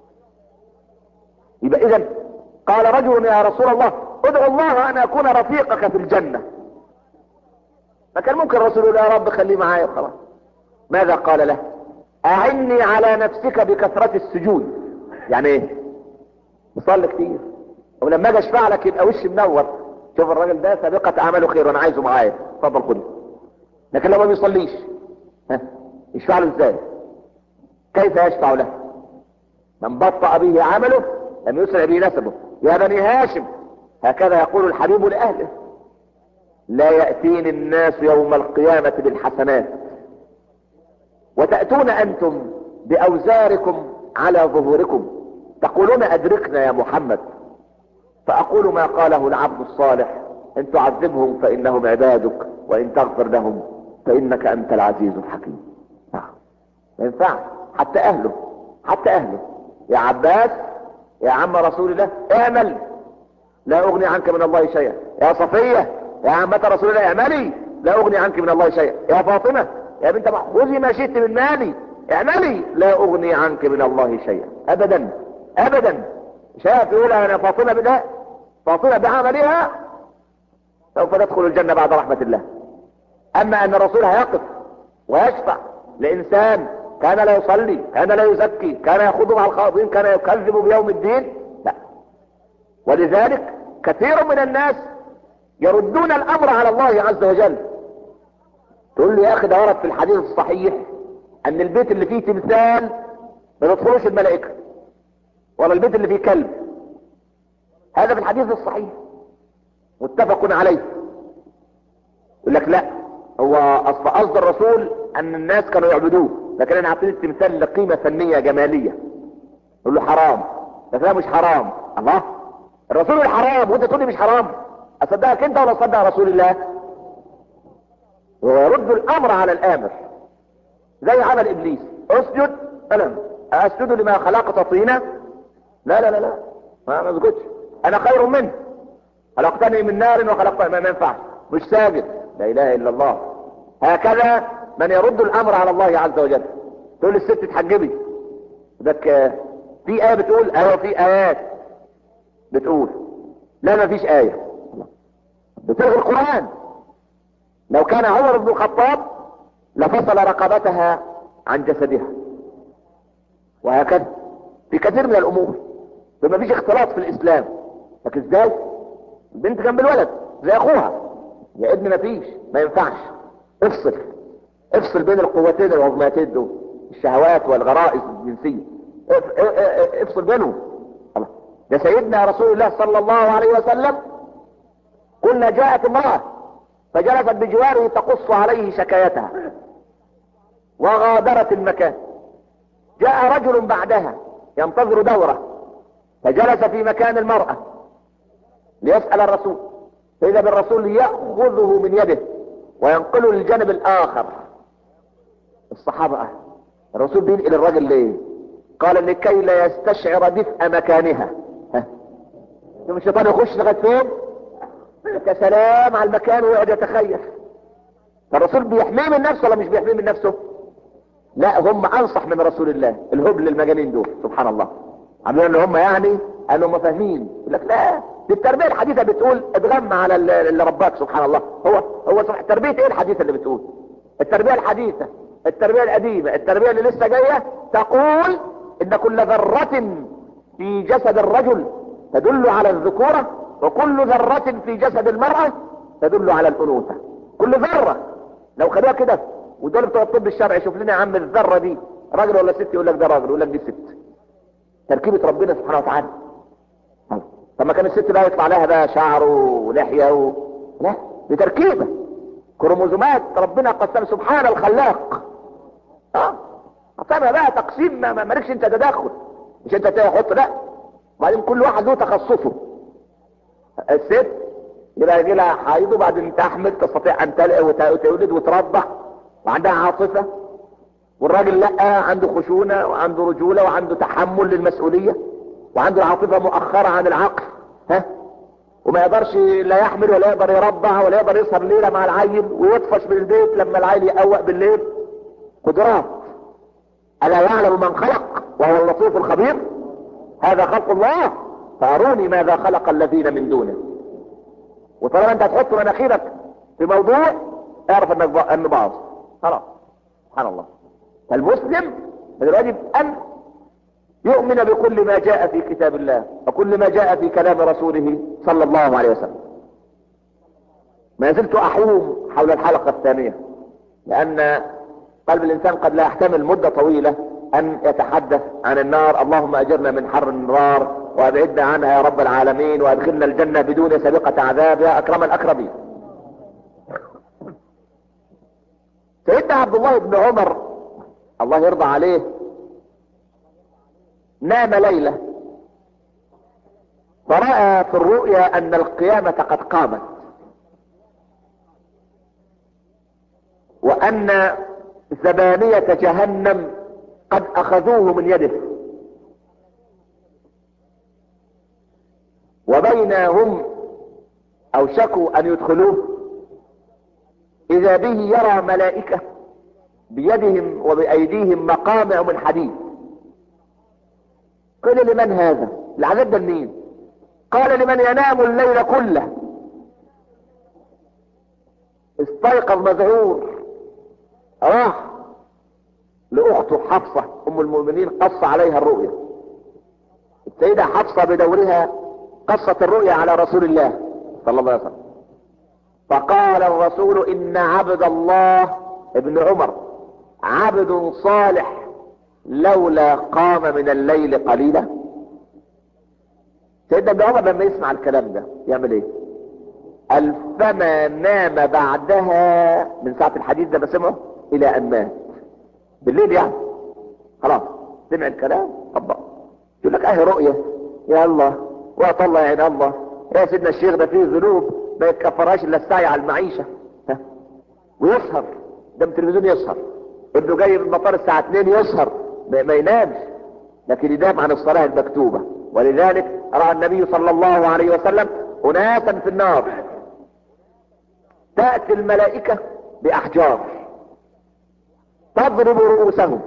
S3: يبقى اذا قال رجل يا رسول الله ادعو الله ان اكون رفيقك في الجنة فكان ممكن الرسول يقول يا رب خليه معايا وخلاص ماذا قال له اعني على نفسك بكثرة السجود يعني ايه صلي كتير ولما اجي اشفع لك يبقى وشي منور شوف الراجل ده سابقة اعماله خير وانا عايزه معايا اتفضل خده لكن لو ما بيصليش ها يشفع له ازاي كيف يشفع له من بطأ به عمله لم يسرع به نسبه يا بني هاشم هكذا يقول الحبيب لاهله لا يأتيني الناس يوم القيامة بالحسنات وتأتون أنتم بأوزاركم على ظهوركم تقولون أدركنا يا محمد فأقول ما قاله العبد الصالح إن تعذبهم فإنهم عبادك وإن تغفر لهم فإنك أنت العزيز الحكيم ما ينفع حتى أهله حتى أهله يا عباس يا عم رسول الله اعمل لا أغني عنك من الله شيئا يا صفية يا عمة رسول الله اعملي لا أغني عنك من الله شيئا يا فاطمة يا بنت خذي ما شئت من مالي اعملي لا اغني عنك من الله شيئا ابدا ابدا شاف يقول انا فاطمة بالله فاطمة بعملها سوف تدخل الجنة بعد رحمة الله اما ان الرسول هيقف ويشفع لإنسان كان لا يصلي كان لا يزكي كان يخوض مع الخاطئين كان يكذب بيوم الدين لا ولذلك كثير من الناس يردون الأمر على الله عز وجل تقول لي يا أخي ده ورد في الحديث الصحيح أن البيت اللي فيه تمثال ما تدخلوش الملائكة ولا البيت اللي فيه كلب هذا في الحديث الصحيح متفق عليه يقول لك لا هو اصل قصد الرسول ان الناس كانوا يعبدوه لكن انا عطيت التمثال لقيمه فنيه جماليه يقول له حرام بس ده مش حرام الله الرسول الحرام وانت تقول لي مش حرام اصدقك انت ولا اصدق رسول الله وهو يرد الامر على الامر زي عمل ابليس اسجد فلم اسجد لما خلقت طينا لا لا لا لا ما ما اسجدش انا خير منه خلقتني من نار وخلقتني ما ينفعش مش ساجد لا اله الا الله هكذا من يرد الامر على الله عز وجل تقول الست تحجبي بدك في ايه بتقول ايوه في ايات بتقول لا ما فيش ايه بتلغي القران لو كان عمر بن الخطاب لفصل رقبتها عن جسدها وهكذا في كثير من الامور فما فيش اختلاط في الاسلام لكن ازاي البنت جنب الولد زي اخوها يا ابني ما فيش ما ينفعش افصل افصل بين القوتين العظمتين دول الشهوات والغرائز الجنسية اف- اه- اه- افصل بينهم الله. ده سيدنا رسول الله صلى الله عليه وسلم قلنا جاءت امرأة فجلست بجواره تقص عليه شكايتها وغادرت المكان جاء رجل بعدها ينتظر دوره فجلس في مكان المرأة ليسأل الرسول فإذا بالرسول يأخذه من يده وينقله للجانب الآخر الصحابة أهل. الرسول بينقل الرجل ليه قال لكي لا يستشعر دفء مكانها ها شوف الشيطان يخش لغايه فين يا سلام على المكان ويقعد يتخيل فالرسول بيحميه من نفسه ولا مش بيحميه من نفسه لا هم انصح من رسول الله الهبل المجانين دول سبحان الله عاملين ان هم يعني قالوا هم فاهمين يقول لك لا دي التربيه الحديثه بتقول اتغمى على اللي اللي رباك سبحان الله هو هو سبحان تربيه ايه الحديثه اللي بتقول التربيه الحديثه التربيه القديمه التربيه اللي لسه جايه تقول ان كل ذره في جسد الرجل تدل على الذكوره وكل ذره في جسد المراه تدل على الانوثه كل ذره لو خدوها كده ودول بتوع الطب الشرعي شوف لنا يا عم الذره دي راجل ولا ست يقول لك ده راجل يقول لك دي ست تركيبه ربنا سبحانه وتعالى طب ما كان الست بقى يطلع لها بقى شعر ولحيه و... لا دي تركيبه كروموزومات ربنا قسم سبحان الخلاق اه قسمها بقى تقسيم ما ما- مالكش انت تدخل مش انت تحط لا وبعدين كل واحد له تخصصه الست يبقى يجي لها حيض وبعدين تحمل تستطيع ان تلقى وت- وتولد وترضع وعندها عاطفه والراجل لا عنده خشونه وعنده رجوله وعنده تحمل للمسؤوليه وعنده عاطفه مؤخره عن العقل ها وما يقدرش لا يحمل ولا يقدر يربع ولا يقدر يسهر ليله مع العيل ويطفش من البيت لما العيل يقوق بالليل قدرات الا يعلم من خلق وهو اللطيف الخبير هذا خلق الله فاروني ماذا خلق الذين من دونه وطالما انت هتحط مناخيرك في موضوع اعرف انك با- ان باظ خلاص سبحان الله فالمسلم من الواجب ان يؤمن بكل ما جاء في كتاب الله وكل ما جاء في كلام رسوله صلى الله عليه وسلم ما زلت احوم حول الحلقة الثانية لان قلب الانسان قد لا يحتمل مدة طويلة ان يتحدث عن النار اللهم اجرنا من حر النار وابعدنا عنها يا رب العالمين وادخلنا الجنة بدون سابقة عذاب يا اكرم الاكرمين سيدنا عبد الله بن عمر الله يرضى عليه نام ليلة فرأى في الرؤيا ان القيامة قد قامت وان زبانية جهنم قد اخذوه من يده وبينهم اوشكوا ان يدخلوه اذا به يرى ملائكة بيدهم وبايديهم مقامع من حديد قيل لمن هذا العذاب ده لمين قال لمن ينام الليل كله استيقظ مذعور راح والدته حفصة ام المؤمنين قص عليها الرؤيا السيدة حفصة بدورها قصت الرؤيا على رسول الله صلى الله عليه وسلم فقال الرسول ان عبد الله ابن عمر عبد صالح لولا قام من الليل قليلا سيدنا ابن عمر لما يسمع الكلام ده يعمل ايه قال فما نام بعدها من ساعة الحديث ده بسمعه الى ان مات بالليل يعني خلاص سمع الكلام طبق يقول لك اهي رؤية يا الله وقت الله يعين الله يا سيدنا الشيخ ده فيه ذنوب ما يتكفرهاش الا السعي على المعيشة ها ويسهر ده من التلفزيون يسهر ابنه جاي من المطار الساعة 2 يسهر ما, ما ينامش لكن ينام عن الصلاة المكتوبة ولذلك رأى النبي صلى الله عليه وسلم أناسا في النار تأتي الملائكة بأحجار تضرب رؤوسهم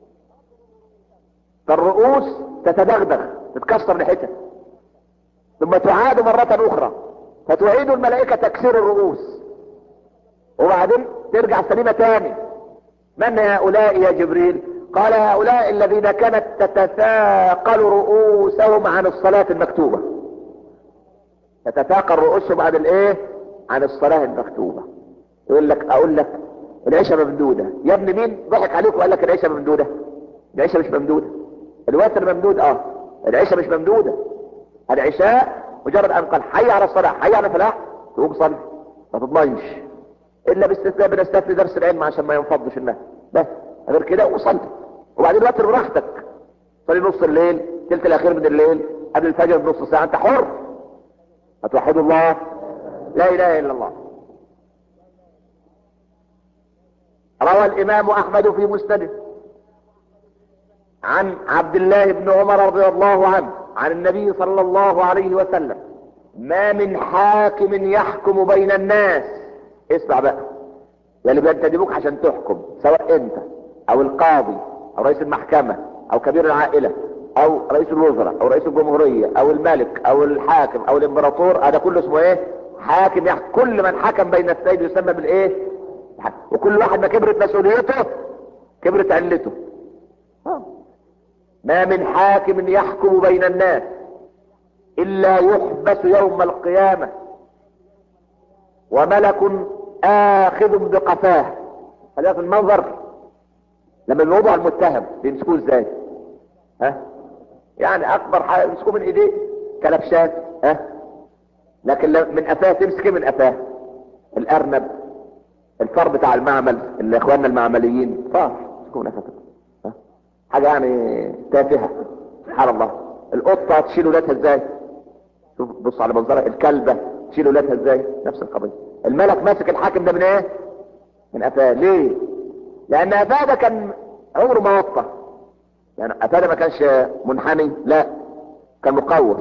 S3: فالرؤوس تتدغدغ تتكسر لحتت ثم تعاد مرة أخرى فتعيد الملائكة تكسير الرؤوس وبعدين ترجع سليمة تاني من هؤلاء يا جبريل قال هؤلاء الذين كانت تتثاقل رؤوسهم عن الصلاة المكتوبة تتثاقل رؤوسهم عن الايه عن الصلاة المكتوبة يقول لك اقول لك العشاء ممدودة يا ابن مين ضحك عليك وقال لك العشاء ممدودة العشاء مش ممدودة الوتر ممدود اه العشاء مش ممدودة العشاء مجرد ان قال حي على الصلاة حي على الفلاح تقوم صلي ما تضمنش الا باستثناء بنستثني درس العلم عشان ما ينفضش الناس بس غير كده وصلي وبعدين وتر براحتك صلي نص الليل تلت الاخير من الليل قبل الفجر بنص ساعة انت حر هتوحدوا الله لا اله الا الله روى الامام احمد في مسنده عن عبد الله بن عمر رضي الله عنه عن النبي صلى الله عليه وسلم ما من حاكم يحكم بين الناس اسمع بقى يا اللي بينتدبوك عشان تحكم سواء انت او القاضي او رئيس المحكمة او كبير العائلة او رئيس الوزراء او رئيس الجمهورية او الملك او الحاكم او الامبراطور هذا كله اسمه ايه حاكم يحكم كل من حكم بين اثنين يسمى بالايه وكل واحد ما كبرت مسؤوليته كبرت علته ما من حاكم يحكم بين الناس الا يحبس يوم القيامة وملك اخذ بقفاه هذا في المنظر لما بيوضع المتهم بيمسكوه ازاي ها يعني اكبر حاجه يمسكوه من ايديه كلبشات ها لكن من قفاه تمسك من قفاه الارنب الفار بتاع المعمل اللي اخواننا المعمليين فار يمسكوه من قفاه ها حاجه يعني تافهه سبحان الله القطه تشيل ولادها ازاي شوف بص على منظرها الكلبه تشيل ولادها ازاي نفس القضيه الملك ماسك الحاكم ده من ايه من قفاه ليه لان قفاه ده كان عمره ما وطى يعني قفاه ده ما كانش منحني لا كان مقوس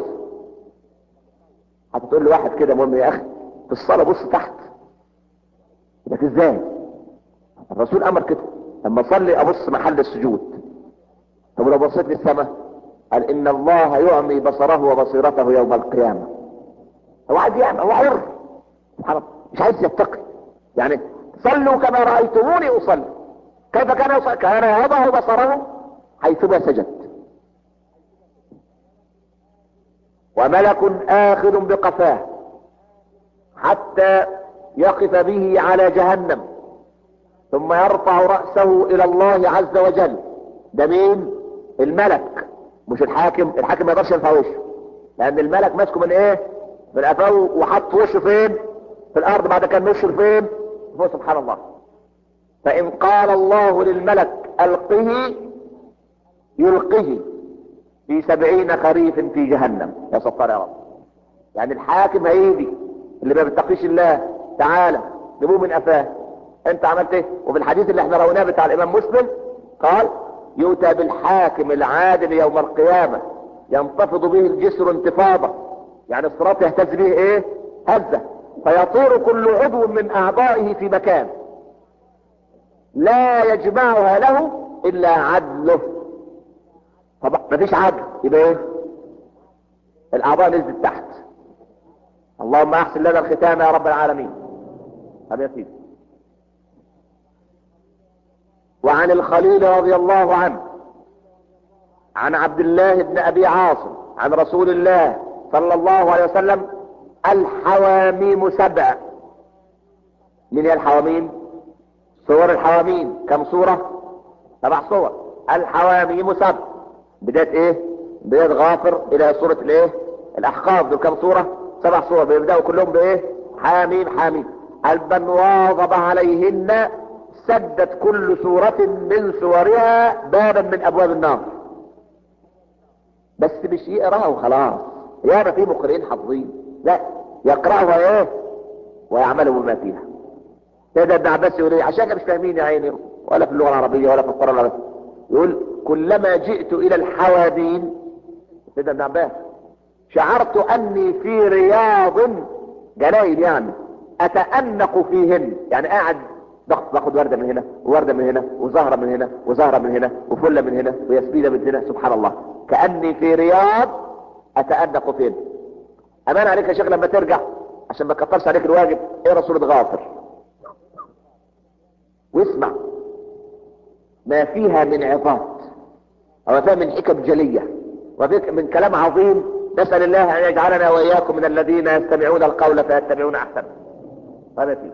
S3: هتقول له واحد كده مهم يا اخي في الصلاه بص تحت لك ازاي الرسول امر كده لما اصلي ابص محل السجود طب لو بصيت للسماء قال ان الله يعمي بصره وبصيرته يوم القيامه هو عايز يعمل هو حر سبحان الله مش عايز يتقي يعني صلوا كما رأيتموني أصلي كيف كان يصلي كان يضع بصره حيثما سجد وملك آخذ بقفاه حتى يقف به على جهنم ثم يرفع رأسه إلى الله عز وجل ده مين الملك مش الحاكم الحاكم ما يقدرش يرفع وشه لأن الملك ماسكه من إيه من قفاه وحط وشه فين في الارض بعد كان نشر فين فوق سبحان الله فان قال الله للملك القه يلقه في سبعين خريف في جهنم يا ستار يا رب يعني الحاكم هيجي اللي ما بيتقيش الله تعالى جيبوه من قفاه انت عملت ايه وفي الحديث اللي احنا رويناه بتاع الامام مسلم قال يؤتى بالحاكم العادل يوم القيامة ينتفض به الجسر انتفاضة يعني الصراط يهتز به ايه هزة فيطير كل عضو من اعضائه في مكان لا يجمعها له الا عدله طبعا مفيش عدل يبقى ايه الاعضاء نزلت تحت اللهم احسن لنا الختام يا رب العالمين طب يا سيدي وعن الخليل رضي الله عنه عن عبد الله بن ابي عاصم عن رسول الله صلى الله عليه وسلم الحواميم سبع من هي الحواميم صور الحواميم كم صورة سبع صور الحواميم سبع بداية ايه بداية غافر الى سورة الايه الاحقاف دول كم صورة سبع صور بيبدأوا كلهم بايه حاميم حاميم البن واظب عليهن سدت كل سورة من سورها بابا من ابواب النار بس مش يقراها وخلاص ياما في مقرئين حافظين لا يقراها ايه ويعملوا بما فيها سيدنا ابن عباس يقول ايه عشان مش فاهمين يا عيني ولا في اللغه العربيه ولا في القران العربي يقول كلما جئت الى الحوادين سيدنا ابن عباس شعرت اني في رياض جناين يعني اتأنق فيهن يعني قاعد ضغط باخد ورده من هنا وورده من هنا وزهره من هنا وزهره من هنا وفله من هنا وياسمينه من هنا سبحان الله كاني في رياض اتأنق فيهن امان عليك يا شيخ لما ترجع عشان ما تكترش عليك الواجب اقرا سوره غافر واسمع ما فيها من عظات وما فيها من حكم جلية وفيها من كلام عظيم نسأل الله أن يجعلنا وإياكم من الذين يستمعون القول فيتبعون أحسنه هذا فيه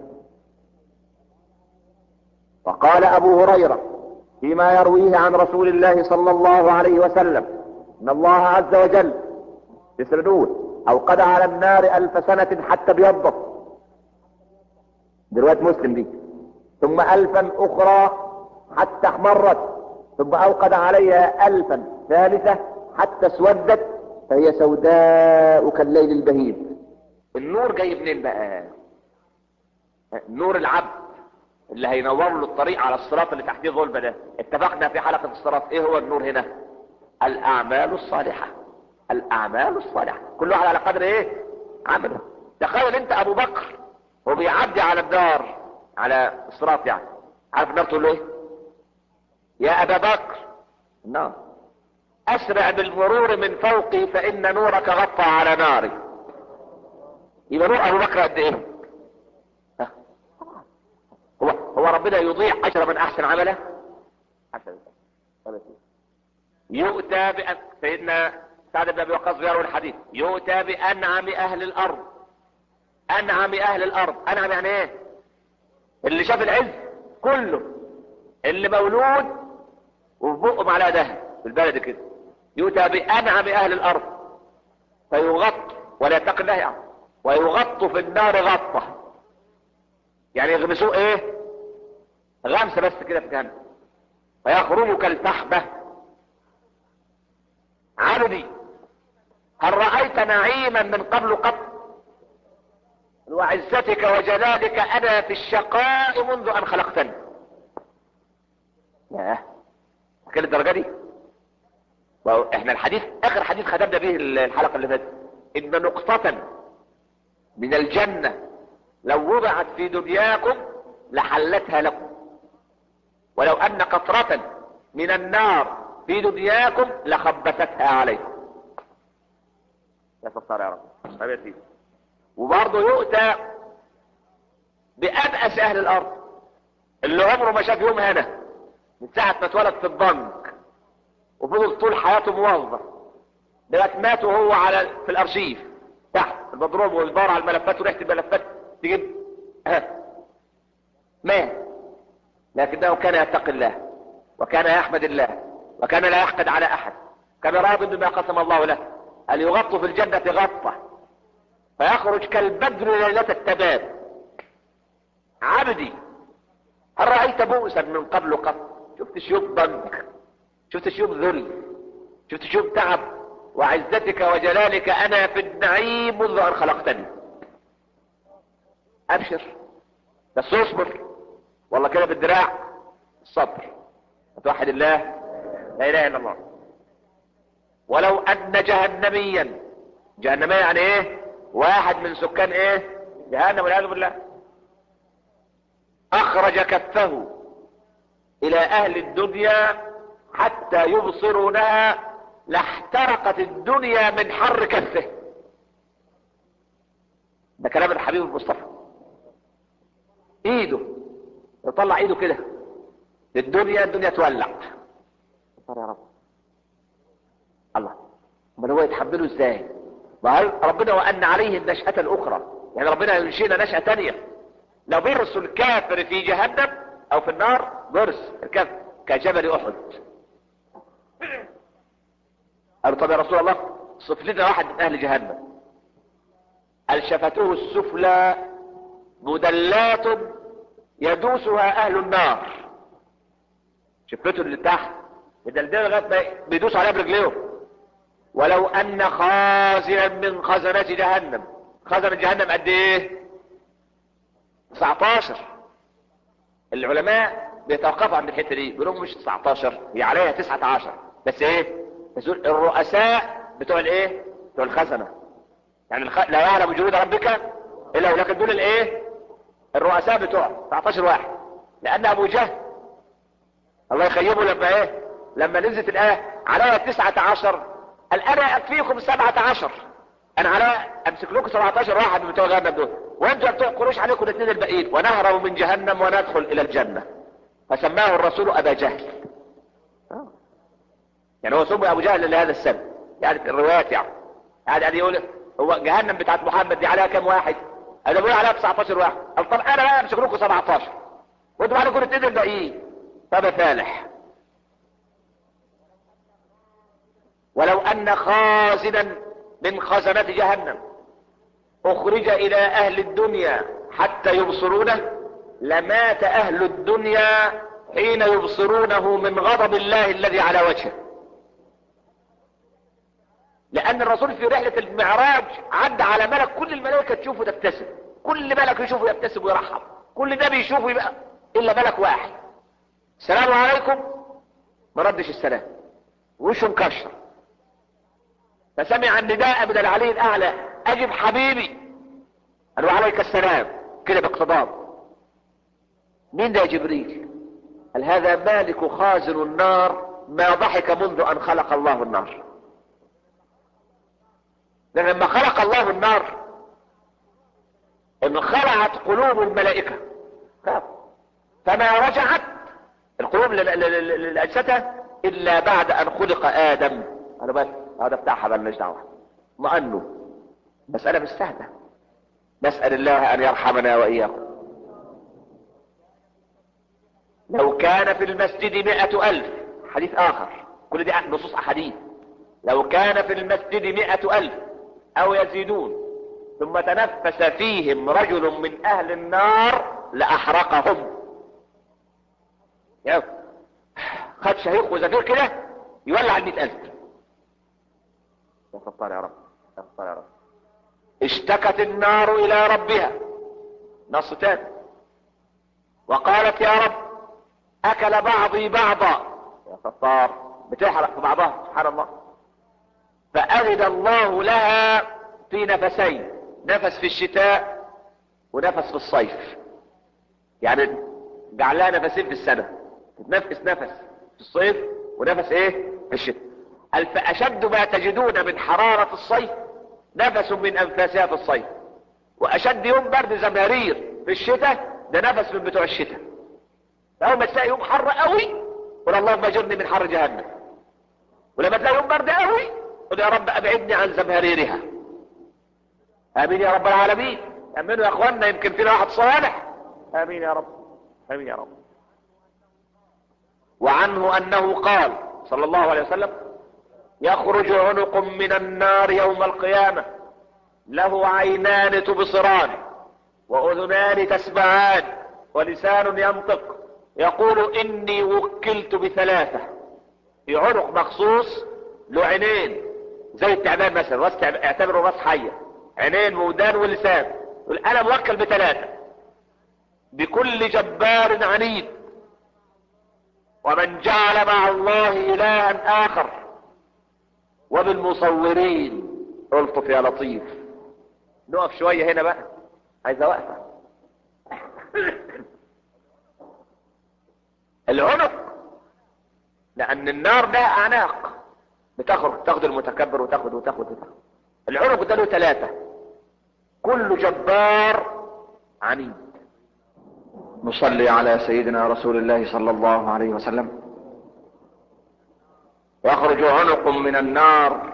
S3: وقال أبو هريرة فيما يرويه عن رسول الله صلى الله عليه وسلم إن الله عز وجل يسردون أو قد على النار ألف سنة حتى بيضت دلوقتي مسلم دي ثم ألفا أخرى حتى احمرت ثم أوقد عليها ألفا ثالثة حتى اسودت فهي سوداء كالليل البهيد النور جاي منين بقى نور العبد اللي هينور له الطريق على الصراط اللي تحتيه ظلمه ده اتفقنا في حلقة الصراط ايه هو النور هنا الاعمال الصالحة الاعمال الصالحة كل واحد على قدر ايه عمله تخيل انت ابو بكر هو بيعدي على النار على الصراط يعني عارف النار تقول له ايه يا ابا بكر النار اسرع بالمرور من فوقي فان نورك غطى على ناري يبقى نور ابو بكر قد ايه ها؟ هو هو ربنا يضيع اجر من احسن عمله حسن يؤتى بأن سيدنا سعد بن ابي وقاص بيروي الحديث يؤتى بانعم اهل الارض انعم اهل الارض انعم يعني ايه اللي شاف العز كله اللي مولود وفي بقه معلقه دهب في البلد كده يؤتى بانعم اهل الارض فيغط ولا يتقي الله يعني ويغط في النار غطه يعني يغمسوه ايه غمسه بس كده في جهنم فيخرج كالفحمه عبدي هل رأيت نعيما من قبل قط وعزتك وجلالك انا في الشقاء منذ ان خلقتني ياه كل الدرجة دي احنا الحديث اخر حديث ختمنا به الحلقة اللي فاتت ان نقطة من الجنة لو وضعت في دنياكم لحلتها لكم ولو ان قطرة من النار في دنياكم لخبثتها عليكم يا ستار يا رب طيب يا سيدي وبرضه يؤتى بأبأس أهل الأرض اللي عمره ما شاف يوم هنا من ساعة ما اتولد في البنك وفضل طول حياته موظف دلوقتي مات وهو على في الأرشيف تحت المضروب والبار على الملفات وريحة الملفات تجيب ها مات لكنه كان يتقي الله وكان يحمد الله وكان لا يحقد على أحد كان راض بما قسم الله له أن يغط في الجنة غطة فيخرج كالبدر ليلة التباب عبدي هل رأيت بؤسا من قبل قط شفت شيوخ بنك شفت شيوخ ذل شفت شيوخ تعب وعزتك وجلالك انا في النعيم منذ ان خلقتني ابشر بس اصبر والله كده بالدراع الصبر توحد الله لا اله الا الله ولو ان جهنميا جهنمية يعني ايه واحد من سكان ايه جهنم والعياذ بالله اخرج كفه الى اهل الدنيا حتى يبصرونها لاحترقت الدنيا من حر كفه ده كلام الحبيب المصطفى ايده يطلع ايده كده للدنيا الدنيا تولع يا رب الله امال هو يتحمله ازاي ما هل ربنا وان عليه النشأة الاخرى يعني ربنا ينشينا نشأة تانية لو بيرس الكافر في جهنم او في النار برس الكافر كجبل احد قالوا طب يا رسول الله صف لنا واحد من اهل جهنم قال شفته السفلى مدلات يدوسها اهل النار شفته اللي تحت مدلدله لغايه ما بيدوس عليها برجليهم ولو ان خازنا من خزنات جهنم خزنة جهنم قد ايه 19 العلماء بيتوقفوا عند الحته دي بيقولوا مش 19 هي عليها 19 بس ايه بس الرؤساء بتوع الايه بتوع الخزنه يعني الخ... لا يعلم جنود ربك الا هو لكن دول الايه الرؤساء بتوع 19 واحد لان ابو جهل الله يخيبه لما ايه لما نزلت الايه عليها 19 قال انا اكفيكم 17 انا على امسك لكم 17 واحد من بتوع جهنم دول وانتوا بتوع قريش عليكم الاثنين الباقيين ونهرب من جهنم وندخل الى الجنه فسماه الرسول ابا جهل يعني هو سمي ابو جهل لهذا السبب يعني في الروايات يعني يعني يعني يقول هو جهنم بتاعت محمد دي عليها كام واحد انا بقول عليها 19 واحد قال طب انا بقى امسك لكم 17 وانتوا عليكم الاثنين الباقيين فما فالح ولو ان خازنا من خزنة جهنم اخرج الى اهل الدنيا حتى يبصرونه لمات اهل الدنيا حين يبصرونه من غضب الله الذي على وجهه لان الرسول في رحلة المعراج عدى على ملك كل الملائكة تشوفه تبتسم كل ملك يشوفه يبتسم ويرحب كل نبي يشوفه يبقى الا ملك واحد السلام عليكم ما ردش السلام وشه مكشر فسمع النداء من العلي الاعلى اجب حبيبي قال عليك السلام كده باقتضاب مين ده يا جبريل قال هذا مالك خازن النار ما ضحك منذ ان خلق الله النار لان لما خلق الله النار انخلعت قلوب الملائكة فما رجعت القلوب لأجسادها الا بعد ان خلق ادم انا بس هذا بتاعها مالناش دعوه ما انه مسألة مش سهلة نسأل الله ان يرحمنا واياكم لو كان في المسجد مئة الف حديث اخر كل دي نصوص احاديث لو كان في المسجد مئة الف او يزيدون ثم تنفس فيهم رجل من اهل النار لاحرقهم يا خد شهيق وزفير كده يولع المئة الف يا ستار يا رب يا ستار يا رب اشتكت النار الى ربها نص تاني وقالت يا رب اكل بعضي بعضا يا ستار بتحرق في بعضها سبحان الله فأذن الله لها في نفسين نفس في الشتاء ونفس في الصيف يعني جعل لها نفسين في السنة تتنفس نفس في الصيف ونفس ايه في الشتاء قال فأشد ما تجدون من حرارة الصيف نفس من أنفاسها في الصيف وأشد يوم برد زمهرير في الشتاء ده نفس من بتوع الشتاء فأول ما تلاقي يوم حر قوي قول اللهم اجرني من حر جهنم ولما تلاقي يوم برد قوي قل يا رب ابعدني عن زمهريرها امين يا رب العالمين امنوا يا اخوانا يمكن فينا واحد صالح امين يا رب امين يا رب وعنه انه قال صلى الله عليه وسلم يخرج عنق من النار يوم القيامة له عينان تبصران واذنان تسمعان ولسان ينطق يقول اني وكلت بثلاثة في عنق مخصوص له عينين زي التعبان مثلا راس تعب... اعتبره راس حية عينين وودان ولسان يقول انا موكل بثلاثة بكل جبار عنيد ومن جعل مع الله الها اخر وبالمصورين الطف يا لطيف نقف شوية هنا بقى عايزة وقفة العنق لان النار لها اعناق بتخرج تاخد المتكبر وتاخد وتاخد وتاخد العنق ده له ثلاثة كل جبار عنيد
S2: نصلي على سيدنا رسول الله صلى الله عليه وسلم يخرج عنق من النار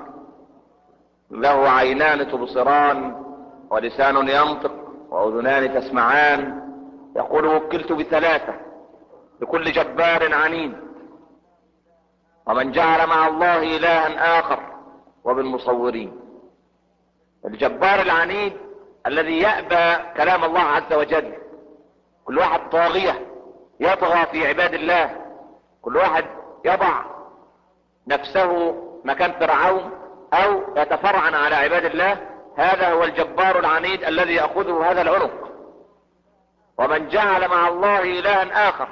S2: له عينان تبصران ولسان ينطق واذنان تسمعان يقول وكلت بثلاثة لكل جبار عنيد ومن جعل مع الله الها اخر وبالمصورين الجبار العنيد الذي يأبى كلام الله عز وجل كل واحد طاغية يطغى في عباد الله كل واحد يضع نفسه مكان فرعون او يتفرعن على عباد الله هذا هو الجبار العنيد الذي يأخذه هذا العنق ومن جعل مع الله الها اخر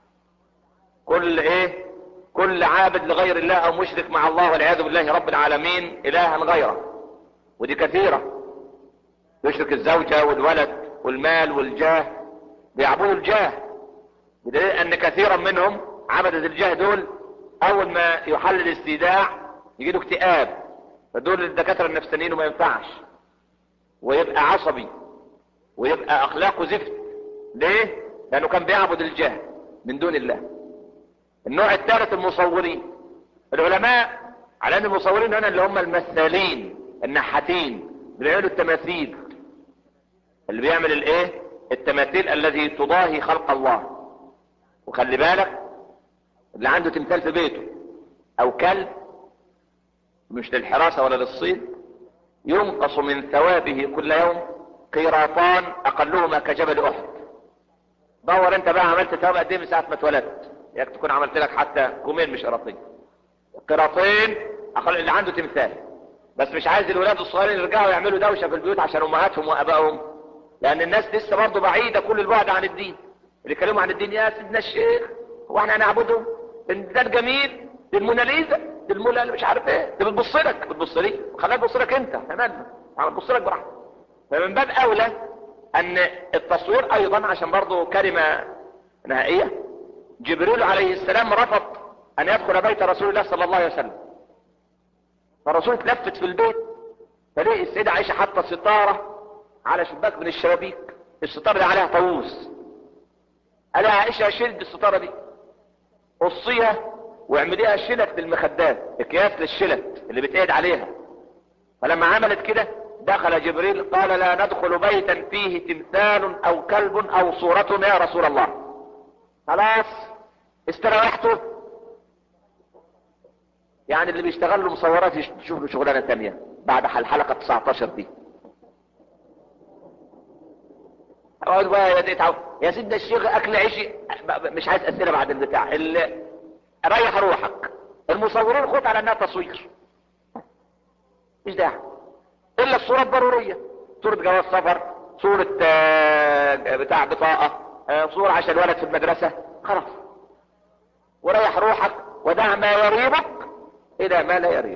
S2: كل ايه كل عابد لغير الله او مشرك مع الله والعياذ بالله رب العالمين الها غيره ودي كثيرة يشرك الزوجة والولد والمال والجاه بيعبدوا الجاه بدليل ان كثيرا منهم عبدة الجاه دول اول ما يحل الاستيداع يجيله اكتئاب فدول الدكاترة النفسانيين وما ينفعش ويبقى عصبي ويبقى اخلاقه زفت ليه لانه كان بيعبد الجاه من دون الله النوع الثالث المصورين العلماء على ان المصورين هنا اللي هم المثالين النحاتين بيعملوا التماثيل اللي بيعمل الايه التماثيل الذي تضاهي خلق الله وخلي بالك اللي عنده تمثال في بيته او كلب مش للحراسة ولا للصيد ينقص من ثوابه كل يوم قيراطان اقلهما كجبل احد دور انت بقى عملت ثواب قد ايه من ساعه ما اتولدت ياك تكون عملت لك حتى كومين مش قراطين قراطين اقل اللي عنده تمثال بس مش عايز الولاد الصغيرين يرجعوا يعملوا دوشه في البيوت عشان امهاتهم وابائهم لان الناس لسه برضه بعيده كل البعد عن الدين اللي يتكلموا عن الدين يا سيدنا الشيخ هو احنا هنعبده ده الجميل دي الموناليزا دي المولا اللي مش عارف ايه دي بتبص لك بتبص لي خليها تبص لك انت تمام انا ببص لك براحتك فمن باب اولى ان التصوير ايضا عشان برضه كلمه نهائيه جبريل عليه السلام رفض ان يدخل بيت رسول الله صلى الله عليه وسلم فالرسول اتلفت في البيت فلقي السيدة عائشة حاطة ستارة على شباك من الشبابيك الستارة دي عليها طاووس قال يا عائشة شيل الستارة دي قصيها واعمليها شلت للمخدات اكياس للشلت اللي بتقعد عليها فلما عملت كده دخل جبريل قال لا ندخل بيتا فيه تمثال او كلب او صورة يا رسول الله خلاص استريحتوا يعني اللي بيشتغل له مصورات يشوف له شغلانه ثانيه بعد الحلقه 19 دي اقعد بقى يا دي تعو. يا سيدنا الشيخ اكل عيشي مش عايز اسئله بعد البتاع اللي ريح روحك المصورين خد على انها تصوير مش داعي الا الصوره الضروريه صوره جواز سفر صوره بتاع بطاقه صوره عشان الولد في المدرسه خلاص وريح روحك ودع ما يريبك الى ما لا يريد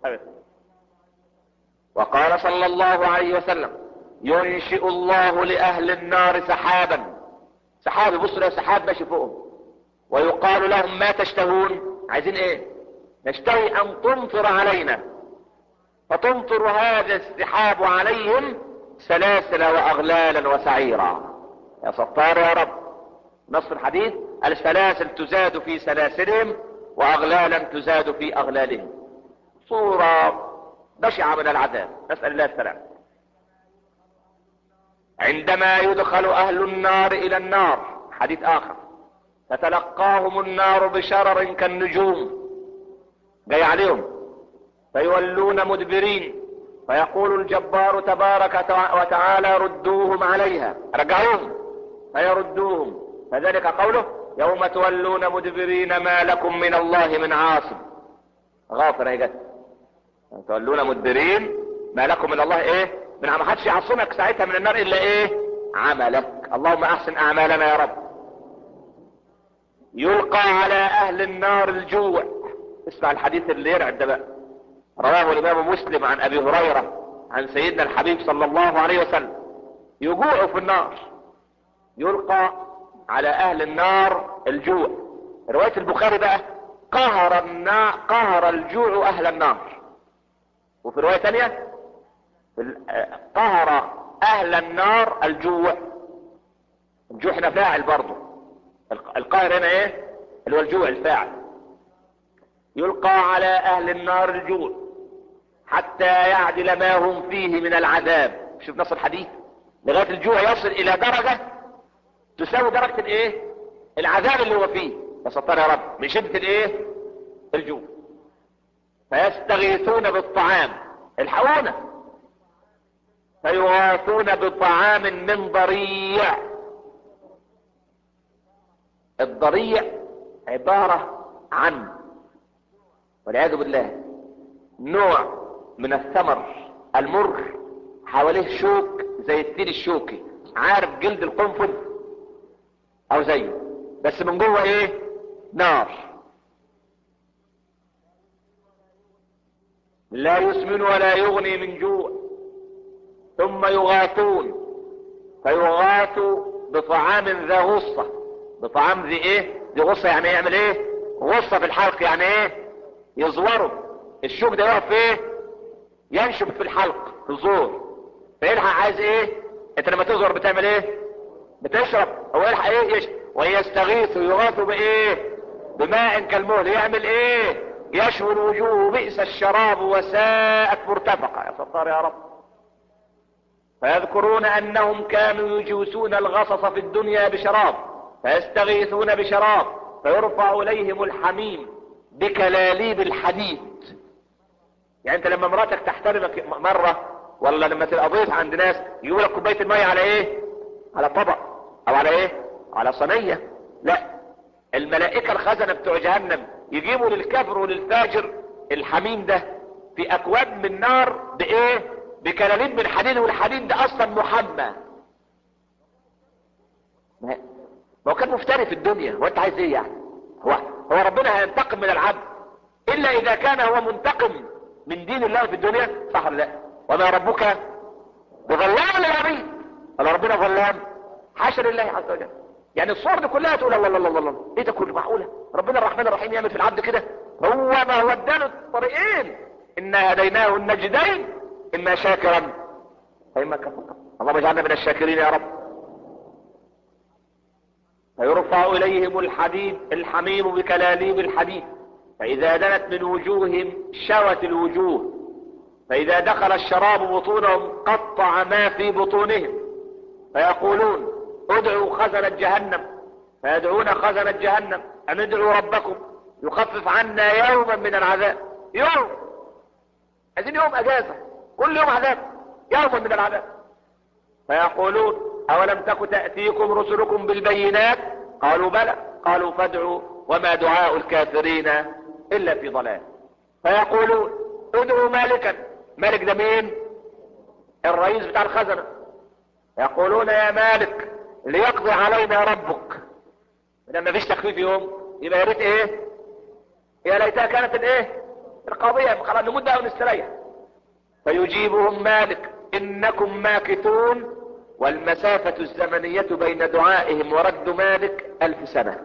S2: وقال صلى الله عليه وسلم ينشئ الله لاهل النار سحابا سحاب يبص له سحاب ماشي فوقهم ويقال لهم ما تشتهون عايزين ايه نشتهي ان تمطر علينا فتمطر هذا السحاب عليهم سلاسل واغلالا وسعيرا يا ستار يا رب نص الحديث السلاسل تزاد في سلاسلهم واغلالا تزاد في اغلالهم صورة بشعة من العذاب نسأل الله السلام عندما يدخل اهل النار الى النار حديث اخر تتلقاهم النار بشرر كالنجوم جاي عليهم فيولون مدبرين فيقول الجبار تبارك وتعالى ردوهم عليها رجعوهم فيردوهم فذلك قوله يوم تولون مدبرين ما لكم من الله من عاصم غافر يا جد تولون مدبرين ما لكم من الله ايه من ما حدش يعصمك ساعتها من النار الا ايه عملك اللهم احسن اعمالنا يا رب يلقى على اهل النار الجوع اسمع الحديث اللي يرعب ده بقى رواه الامام مسلم عن ابي هريرة عن سيدنا الحبيب صلى الله عليه وسلم يجوع في النار يلقى على اهل النار الجوع رواية البخاري بقى قهر النار قهر الجوع اهل النار وفي رواية ثانية قهر اهل النار الجوع
S3: الجوع هنا فاعل برضه الق- القاهر هنا ايه اللي هو الجوع الفاعل يلقى على اهل النار الجوع حتى يعدل ما هم فيه من العذاب شوف نص الحديث لغاية الجوع يصل الى درجة تساوي درجة الايه العذاب اللي هو فيه يا ستار يا رب من شدة الايه الجوع فيستغيثون بالطعام الحقونا فيغاثون بطعام من ضريع الضريع عبارة عن والعياذ بالله نوع من الثمر المر حواليه شوك زي التين الشوكي عارف جلد القنفذ او زيه بس من جوه ايه نار لا يسمن ولا يغني من جوع ثم يغاثون فيغاث بطعام ذا غصة بطعام ذي ايه ذي غصة يعني يعمل ايه غصة في الحلق يعني ايه يزوره الشوك ده يقف ايه ينشب في الحلق في الزور فيلحق عايز ايه انت لما تزور بتعمل ايه بتشرب هو يلحق ايه يشرب ويستغيث يغاث بايه بماء كالمهل يعمل ايه يشوي الوجوه بئس الشراب وساءت مرتفقة يا ستار يا رب فيذكرون انهم كانوا يجوسون الغصص في الدنيا بشراب فيستغيثون بشراب فيرفع اليهم الحميم بكلاليب الحديد يعني انت لما مراتك تحترمك مرة ولا لما تبقى ضيف عند ناس يجيبوا لك كوبايه الميه على ايه على طبق او على ايه على صينيه لا الملائكه الخزنه بتوع جهنم يجيبوا للكافر وللفاجر الحميم ده في اكواب من نار بايه بكلاليب من حديد والحديد ده اصلا محمى ما ما هو كان مفتري في الدنيا هو انت عايز ايه يعني هو هو ربنا هينتقم من العبد الا اذا كان هو منتقم من دين الله في الدنيا صح ولا لا وما ربك بظلام للعبيد ولا ربنا ظلام حاشا لله عز وجل يعني الصور دي كلها تقول الله الله الله الله ايه ده كله معقوله ربنا الرحمن الرحيم يعمل في العبد كده هو ما هو اداله الطريقين انا هديناه النجدين اما شاكرا واما كفورا اللهم اجعلنا من الشاكرين يا رب فيرفع اليهم الحديد الحميم بكلاليب الحديد فاذا دنت من وجوههم شوت الوجوه فاذا دخل الشراب بطونهم قطع ما في بطونهم فيقولون ادعوا خزنة جهنم فيدعون خزنة جهنم ان ادعوا ربكم يخفف عنا يوما من العذاب يوم عايزين يوم اجازة كل يوم عذاب يوما من العذاب فيقولون اولم تك تأتيكم رسلكم بالبينات قالوا بلى قالوا فادعوا وما دعاء الكافرين الا في ضلال فيقولون ادعوا مالكا مالك ده مين الرئيس بتاع الخزنة يقولون يا مالك ليقضي علينا ربك لما فيش تخفيف يوم يبقى يا ريت ايه يا ليتها كانت الايه القضية خلاص نمد او نستريح فيجيبهم مالك انكم ماكثون والمسافة الزمنية بين دعائهم ورد مالك الف سنة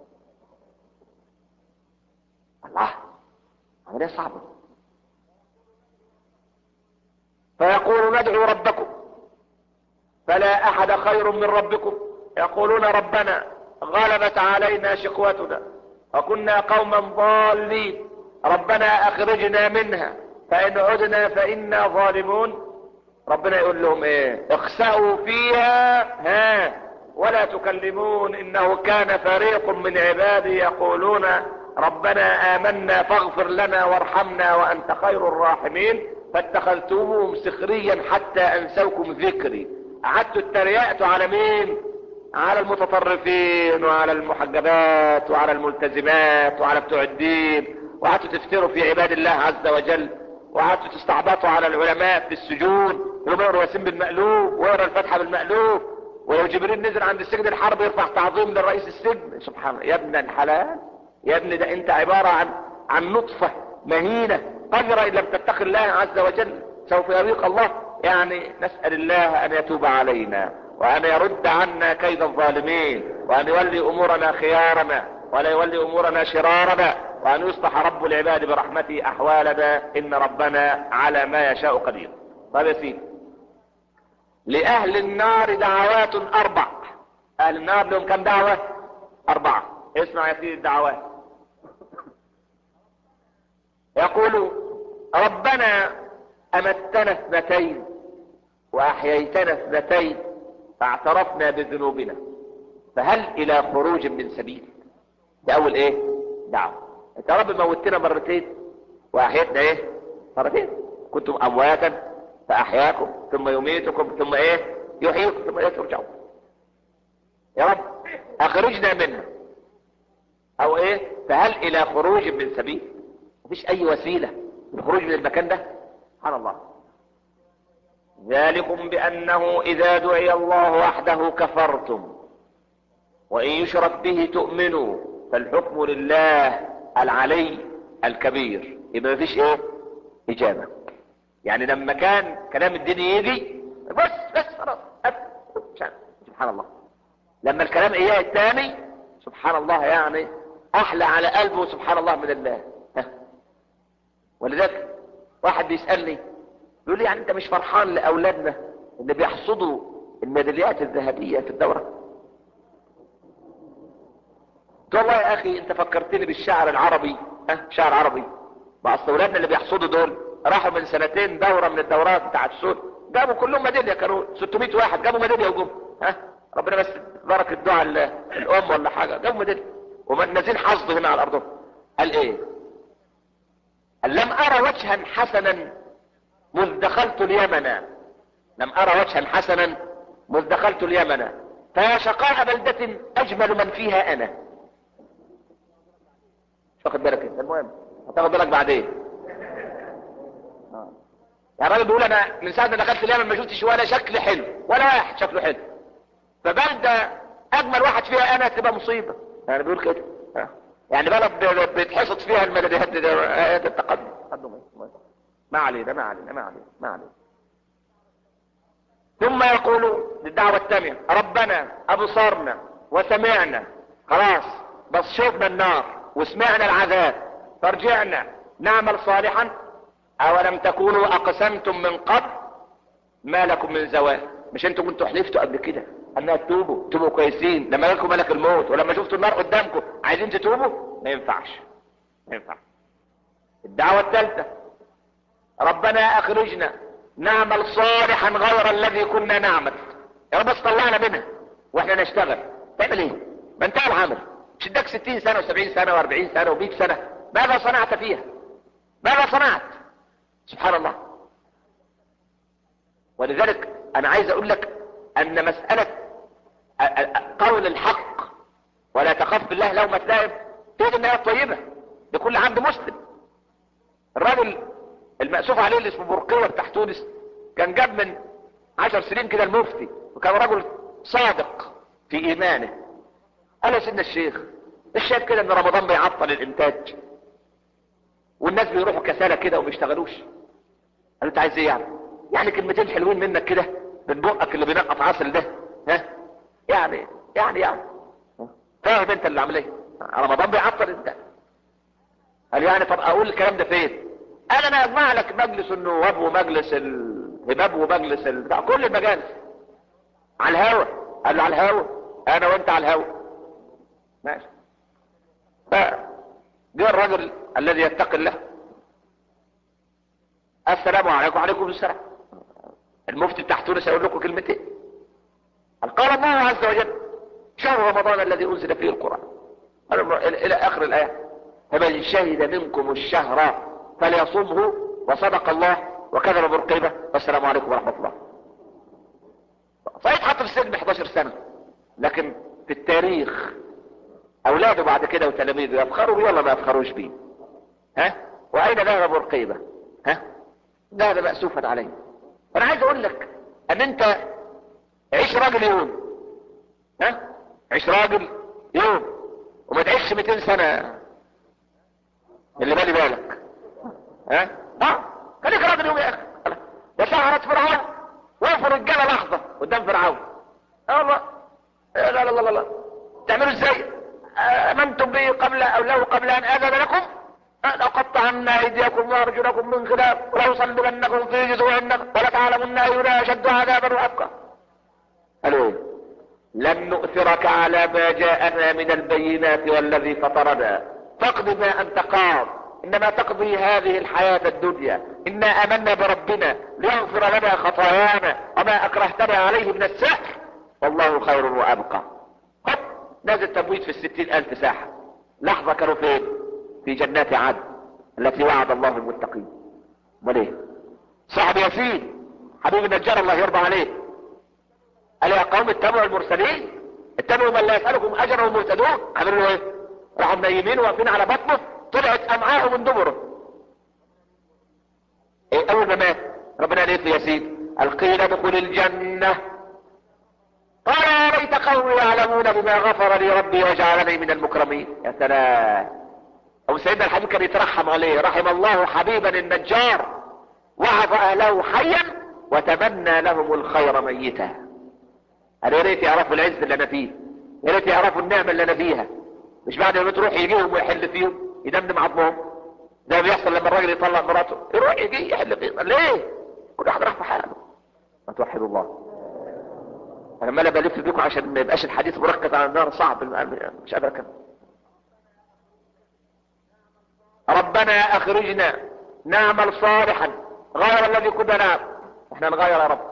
S3: الله عملية صعبة فيقول ندعو ربكم فلا احد خير من ربكم يقولون ربنا غلبت علينا شقوتنا وكنا قوما ضالين ربنا اخرجنا منها فان عدنا فانا ظالمون ربنا يقول لهم ايه اخسأوا فيها ها ولا تكلمون انه كان فريق من عبادي يقولون ربنا امنا فاغفر لنا وارحمنا وانت خير الراحمين فاتخذتموهم سخريا حتى انسوكم ذكري قعدتوا اتريقتوا على مين على المتطرفين وعلى المحجبات وعلى الملتزمات وعلى بتوع الدين وقعدتوا تفتروا في عباد الله عز وجل وقعدتوا تستعبطوا على العلماء في السجود يقولوا يقروا ياسين بالمقلوب ويقرا الفاتحه بالمقلوب ولو جبريل نزل عند السجن الحرب يرفع تعظيم للرئيس السجن سبحان الله يا ابن الحلال يا ابن ده انت عباره عن عن نطفه مهينه قذره ان لم تتقي الله عز وجل سوف يريق الله يعني نسال الله ان يتوب علينا وان يرد عنا كيد الظالمين وان يولي امورنا خيارنا ولا يولي امورنا شرارنا وان يصلح رب العباد برحمته احوالنا ان ربنا على ما يشاء قدير طيب يا سيدي لأهل النار دعوات أربع اهل النار لهم كم دعوة اربعة اسمع يا سيدي الدعوات يقول ربنا امتنا اثنتين واحييتنا اثنتين فاعترفنا بذنوبنا فهل الى خروج من سبيل ده اول ايه دعوة انت يا رب موتنا مرتين واحيتنا ايه مرتين كنتم امواتا فاحياكم ثم يميتكم ثم ايه يحييكم ثم ايه ترجعون يا رب اخرجنا منها او ايه فهل الى خروج من سبيل مفيش اي وسيلة للخروج من المكان ده سبحان الله ذلكم بانه اذا دعي الله وحده كفرتم وان يشرك به تؤمنوا فالحكم لله العلي الكبير يبقى مفيش ايه اجابة يعني لما كان كلام الدين يجي بس بس خلاص سبحان الله لما الكلام اياه الثاني سبحان الله يعني احلى على قلبه سبحان الله من الله ولذلك واحد بيسألني يقول لي يعني انت مش فرحان لاولادنا اللي بيحصدوا الميداليات الذهبية في الدورة قلت والله يا اخي انت فكرتني بالشعر العربي ها شعر عربي بعض اولادنا اللي بيحصدوا دول راحوا من سنتين دورة من الدورات بتاعت السود جابوا كلهم ميدالية كانوا 600 واحد جابوا ميدالية وجم ها ربنا بس بارك الدعاء الام ولا حاجة جابوا ميدالية ونازلين حصد هنا على الارض قال ايه قال لم ارى وجها حسنا مذ دخلت اليمن لم ارى وجها حسنا مذ دخلت اليمن فيا شقاء بلدة اجمل من فيها انا مش واخد بالك انت المهم هتاخد بالك بعدين يعني الراجل بيقول انا من ساعه ما دخلت اليمن ما شفتش ولا شكل حلو ولا واحد شكله حلو فبلده اجمل واحد فيها انا تبقى مصيبه يعني بيقول كده يعني بلد بيتحصد فيها الميداليات ايات التقدم تقدم ما علينا ما علينا ما علينا ما علينا ثم يقول للدعوة الثانية ربنا ابصرنا وسمعنا خلاص بس شفنا النار وسمعنا العذاب فرجعنا نعمل صالحا اولم تكونوا اقسمتم من قبل ما لكم من زوال مش انتوا كنتوا حلفتوا قبل كده انها تتوبوا تبقوا كويسين لما جالكم ملك الموت ولما شفتوا النار قدامكم عايزين تتوبوا ما ينفعش ما ينفعش الدعوة الثالثة ربنا اخرجنا نعمل صالحا غير الذي كنا نعمل يا رب بس طلعنا منها واحنا نشتغل تعمل ايه ما انتهى العمل مش اداك 60 سنة و70 سنة و40 سنة و100 سنة ماذا صنعت فيها ماذا صنعت سبحان الله ولذلك انا عايز اقول لك ان مسألة قول الحق ولا تخاف بالله لومة لائم تجد انها طيبة لكل عبد مسلم الراجل المأسوف عليه اللي اسمه برقية بتاع تونس كان جاب من عشر سنين كده المفتي وكان رجل صادق في ايمانه قال يا سيدنا الشيخ الشيخ كده ان رمضان بيعطل الانتاج والناس بيروحوا كسالة كده وما بيشتغلوش قال انت عايز ايه يعني يعني كلمتين حلوين منك كده من بقك اللي بينقط عسل ده ها يعني يعني يعني فاهم انت اللي عمليه رمضان بيعطل انت قال يعني طب اقول الكلام ده فين قال انا اجمع لك مجلس النواب ومجلس الهباب ومجلس ال... بتاع كل المجالس على الهوا قال له على الهوا انا وانت على الهوا ماشي فجاء الرجل الذي يتقي الله السلام عليكم وعليكم السلام المفتي بتاع تونس يقول لكم كلمتين قال الله عز وجل شهر رمضان الذي انزل فيه القرآن الى اخر الايه فمن شهد منكم الشهر فليصومه وصدق الله وكذب بالقيبة والسلام عليكم ورحمة الله صحيح حط في السجن 11 سنة لكن في التاريخ اولاده بعد كده وتلاميذه يفخروا بيه ولا ما يفخروش بيه ها واين ذهب بالقيبة ها ذهب مأسوفا عليه انا عايز اقول لك ان انت عيش راجل يوم ها عيش راجل يوم وما تعيش 200 سنة اللي بالي بالك ها اه خليك راجل يوم يا اخي يا سهرة فرعون وقفوا الرجاله لحظة قدام فرعون اه والله لا لا لا لا لا تعملوا ازاي امنتم به قبل او له قبل ان اذن لكم لقطعن ايديكم وارجلكم من خلاف وليصلبنكم في جذوع النخل ولتعلمن اينا اشد عذابا وابقى قالوا ايه لن نؤثرك على ما جاءنا من البينات والذي فطرنا فاقض ما انت قاض انما تقضي هذه الحياة الدنيا انا امنا بربنا ليغفر لنا خطايانا وما اكرهتنا عليه من السحر والله خير وابقى هب نازل تبويت في الستين الف ساحة لحظة كانوا فين في جنات عدن التي وعد الله المتقين امال ايه صاحب ياسين حبيب النجار الله يرضى عليه قال يا قوم اتبعوا المرسلين اتبعوا من لا يسألكم اجرا وهم مهتدون عملوا له ايه راحوا منيمين واقفين على بطنه طلعت امعاءه من دبره ايه اول ما مات ربنا قال ايه في ياسين قال قيل ادخل الجنة قال يا ليت قومي يعلمون بما غفر لي ربي وجعلني من المكرمين يا سلام ابو سيدنا الحبيب كان يترحم عليه رحم الله حبيبا النجار وعظ اهله حيا وتمنى لهم الخير ميتا قال يا ريت يعرفوا العز اللي انا فيه يا ريت يعرفوا النعمه اللي انا فيها مش بعد ما تروح يجيهم ويحل فيهم يدمدم عظمهم ده بيحصل لما الراجل يطلق مراته يروح يجي يحل فيهم ليه كل واحد راح في حاله ما توحدوا الله انا ما بلف بيكم عشان ما يبقاش الحديث مركز على النار صعب مش قادر اكمل ربنا اخرجنا نعمل صالحا غير الذي كنا نعمل احنا نغير يا رب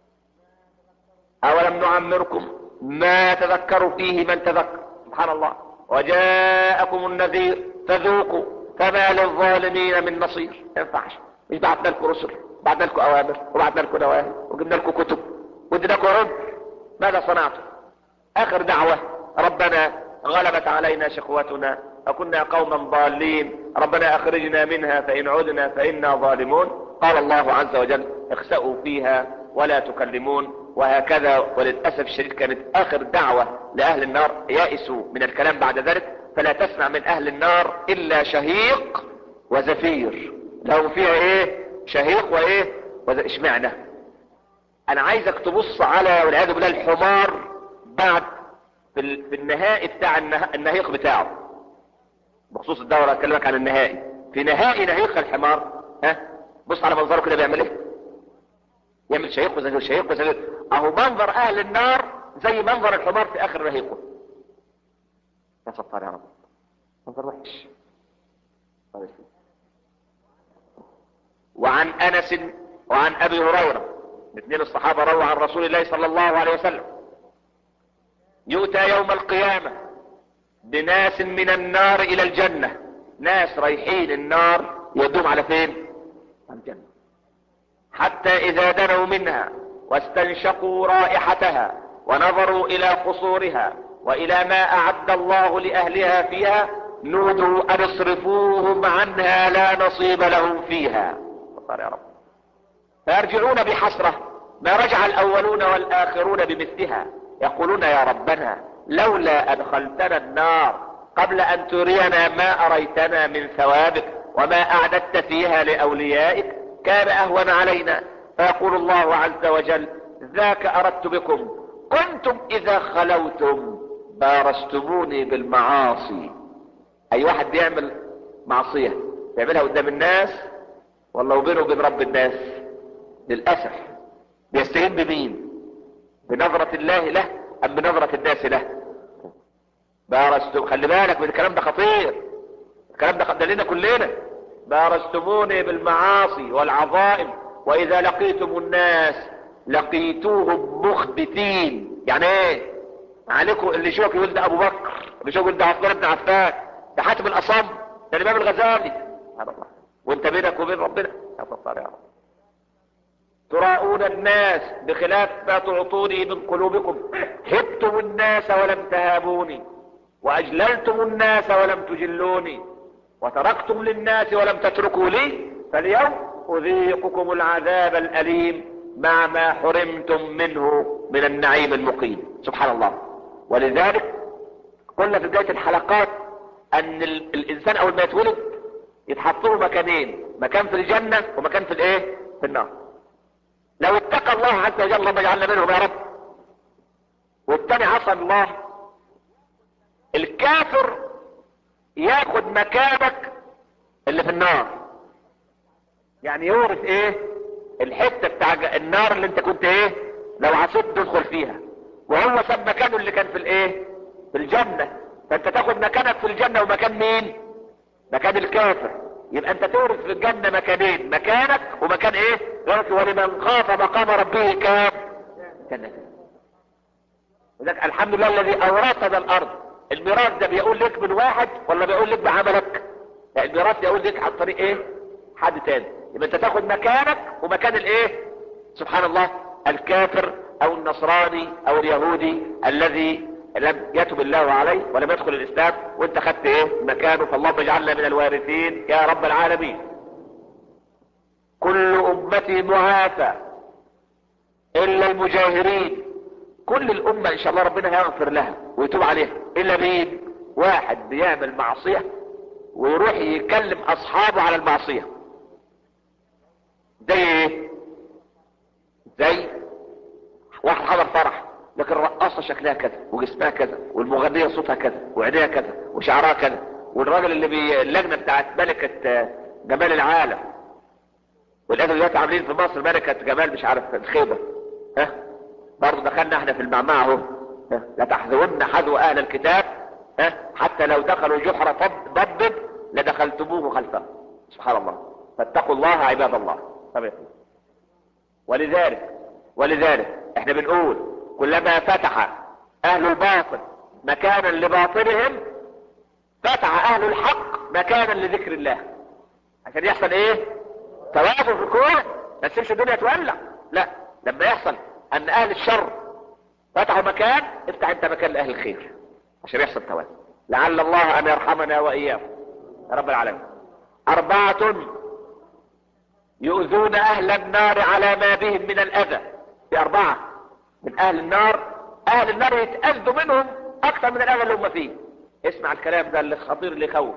S3: اولم نعمركم ما تذكروا فيه من تذكر سبحان الله وجاءكم النذير فذوقوا فما للظالمين من نصير ما ينفعش مش بعتنا لكم رسل بعتنا لكم اوامر وبعتنا لكم نواهي وجبنا لكم كتب وادينا لكم عذر ماذا صنعتم اخر دعوة ربنا غلبت علينا شقوتنا وكنا قوما ضالين ربنا اخرجنا منها فان عدنا فانا ظالمون قال الله عز وجل اخسأوا فيها ولا تكلمون وهكذا وللأسف الشديد كانت آخر دعوة لأهل النار يائسوا من الكلام بعد ذلك فلا تسمع من أهل النار إلا شهيق وزفير لهم فيها إيه شهيق وإيه اشمعنى أنا عايزك تبص على والعياذ بالله الحمار بعد في, في النهائي بتاع النهيق بتاعه بخصوص الدورة أكلمك عن النهائي في نهائي نهيق الحمار ها بص على منظره كده بيعمل ايه يعمل شهيق وزفير شهيق وزفير اهو منظر اهل النار زي منظر الحمار في اخر رهيقه يا ستار يا رب منظر وحش وعن انس وعن ابي هريره اثنين الصحابه رووا عن رسول الله صلى الله عليه وسلم يؤتى يوم القيامه بناس من النار الى الجنه ناس رايحين النار يدوم على فين الجنه حتى اذا دنوا منها واستنشقوا رائحتها ونظروا الى قصورها والى ما اعد الله لاهلها فيها نودوا ان اصرفوهم عنها لا نصيب لهم فيها يا رب فيرجعون بحسرة ما رجع الاولون والاخرون بمثلها يقولون يا ربنا لولا ادخلتنا النار قبل ان ترينا ما اريتنا من ثوابك وما اعددت فيها لاوليائك كان اهون علينا فيقول الله عز وجل ذاك اردت بكم كنتم اذا خلوتم بارستموني بالمعاصي اي واحد بيعمل معصية بيعملها قدام الناس والله وبينه وبين رب الناس للأسف بيستهين بمين بنظرة الله له ام بنظرة الناس له بارستم خلي بالك من الكلام ده خطير الكلام ده خدلنا كلنا بارستموني بالمعاصي والعظائم واذا لقيتم الناس لقيتوهم مخبتين يعني ايه عليكم اللي شوك يقول ده ابو بكر اللي شوك يقول ده عثمان بن عفان ده حاتم الاصم ده الامام الغزالي سبحان الله وانت بينك وبين ربنا يا ستار يا رب تراؤون الناس بخلاف ما تعطوني من قلوبكم هبتم الناس ولم تهابوني واجللتم الناس ولم تجلوني وتركتم للناس ولم تتركوا لي فاليوم اذيقكم العذاب الاليم مع ما حرمتم منه من النعيم المقيم سبحان الله ولذلك قلنا في بداية الحلقات ان ال- الانسان اول ما يتولد يتحط له مكانين مكان في الجنة ومكان في الايه في النار لو اتقى الله عز وجل اللهم اجعلنا منهم يا رب والتاني عصى الله الكافر ياخد مكانك اللي في النار يعني يورث ايه الحتة بتاع النار اللي انت كنت ايه لو عصيت تدخل فيها وهو ساب مكانه اللي كان في الايه في الجنة فانت تاخد مكانك في الجنة ومكان مين مكان الكافر يبقى انت تورث في الجنة مكانين مكانك ومكان ايه غيرك ولمن خاف مقام ربه كان جنة وذلك الحمد لله الذي اورثنا الارض الميراث ده بيقول لك من واحد ولا بيقول لك بعملك لا الميراث بيقول لك عن طريق ايه حد تاني يبقى انت تاخد مكانك ومكان الايه سبحان الله الكافر او النصراني او اليهودي الذي لم يتب الله عليه ولم يدخل الاسلام وانت خدت ايه مكانه فاللهم اجعلنا من الوارثين يا رب العالمين كل امتي معافى الا المجاهرين كل الامة ان شاء الله ربنا هيغفر لها ويتوب عليها الا مين واحد بيعمل معصية ويروح يكلم اصحابه على المعصية زي ايه زي واحد حضر فرح لكن الرقاصة شكلها كذا وجسمها كذا والمغنية صوتها كذا وعينيها كذا وشعرها كذا والراجل اللي بي اللجنة بتاعت ملكة جمال العالم والآن دلوقتي عاملين في مصر ملكة جمال مش عارف الخيبة ها برضه دخلنا احنا في المعمعة اهو ها لا تحذون حذو اهل الكتاب ها حتى لو دخلوا جحر ضب لدخلتموه خلفه سبحان الله فاتقوا الله عباد الله طب ولذلك ولذلك احنا بنقول كلما فتح اهل الباطل مكانا لباطلهم فتح اهل الحق مكانا لذكر الله عشان يحصل ايه توازن في الكون ما تسيبش الدنيا تولع لا لما يحصل ان اهل الشر فتحوا مكان افتح انت مكان لاهل الخير عشان يحصل توازن لعل الله ان يرحمنا واياكم يا رب العالمين اربعة يؤذون اهل النار على ما بهم من الاذى في اربعة من اهل النار اهل النار يتأذوا منهم اكثر من الاذى اللي هم فيه اسمع الكلام ده اللي خطير اللي يخوف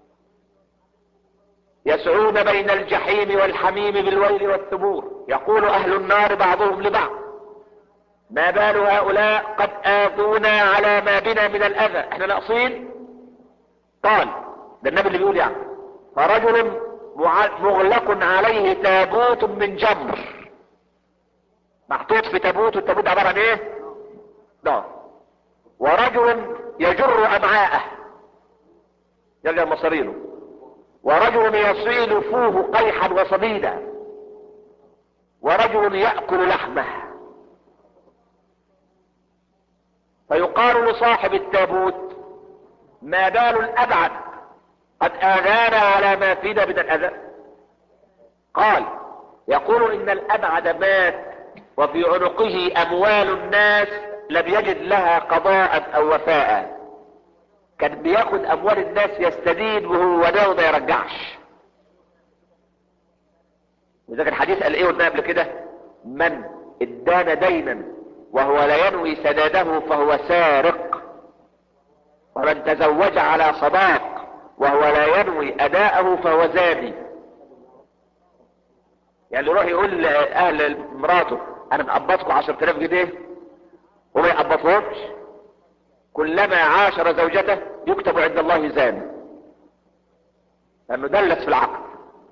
S3: يسعون بين الجحيم والحميم بالويل والثبور يقول اهل النار بعضهم لبعض ما بال هؤلاء قد آذونا على ما بنا من الأذى احنا ناقصين قال ده النبي اللي بيقول يعني فرجل مغلق عليه تابوت من جمر محطوط في تابوت التابوت عبارة عن ايه ده ورجل يجر امعاءه يرجع مصارينه ورجل يصيل فوه قيحا وصديدا ورجل يأكل لحمه فيقال لصاحب التابوت ما بال الابعد قد اذانا على ما فينا من الاذى قال يقول ان الابعد مات وفي عنقه اموال الناس لم يجد لها قضاء او وفاء كان بياخد اموال الناس يستدين وهو وداه ما يرجعش وذلك الحديث قال ايه قلنا قبل كده من ادان دينا وهو لا ينوي سداده فهو سارق ومن تزوج على صداق وهو لا ينوي اداءه فهو زاني يعني يروح يقول لاهل مراته انا مقبضكم 10000 جنيه وما يقبضهمش كلما عاشر زوجته يكتب عند الله زاني لانه دلس في العقل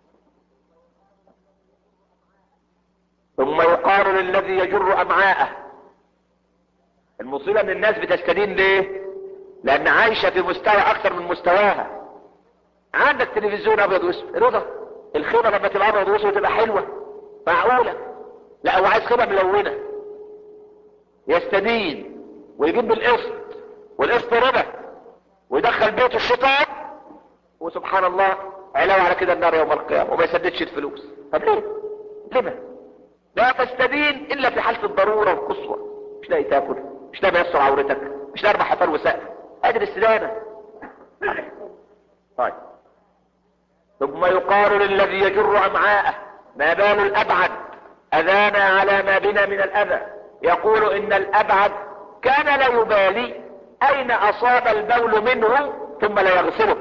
S3: ثم يقال للذي يجر امعاءه المصيبة ان الناس بتستدين ليه لان عايشة في مستوى اكثر من مستواها عندك تلفزيون ابيض واسود رضا الخيمة لما تبقى ابيض واسود تبقى حلوة معقولة لا هو عايز خيمة ملونة يستدين ويجيب بالقسط والقسط ربا ويدخل بيته الشيطان وسبحان الله علاوة على كده النار يوم القيامة وما يسددش الفلوس طب ليه لما لا تستدين الا في حالة الضرورة والقصوى مش لاقي تاكل مش لاقي يسر عورتك مش لاقي اربع حفار وسقف ادي الاستدانة طيب ثم يقال للذي يجر امعاءه ما بال الابعد اذانا على ما بنا من الاذى يقول ان الابعد كان لا يبالي اين اصاب البول منه ثم لا يغسله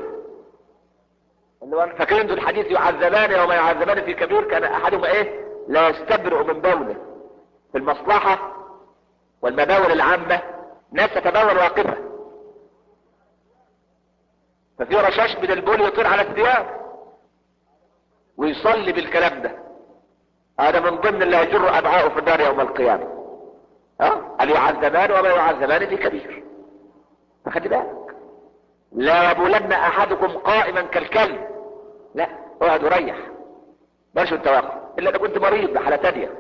S3: فاكرين ذو الحديث يعذبان يوم يعذبان في كبير كان احدهما ايه لا يستبرئ من بوله في المصلحة والمباول العامة ناس تتبول واقفة ففي رشاش من البول يطير على الثياب ويصلي بالكلام ده هذا من ضمن اللي هيجر ابعاءه في النار يوم القيامة اه هل يعذبان وما يعذبان في كبير فخلي بالك لا يبولن احدكم قائما كالكلب لا اقعد وريح بلاش انت واقف الا اذا كنت مريض بحالة تانية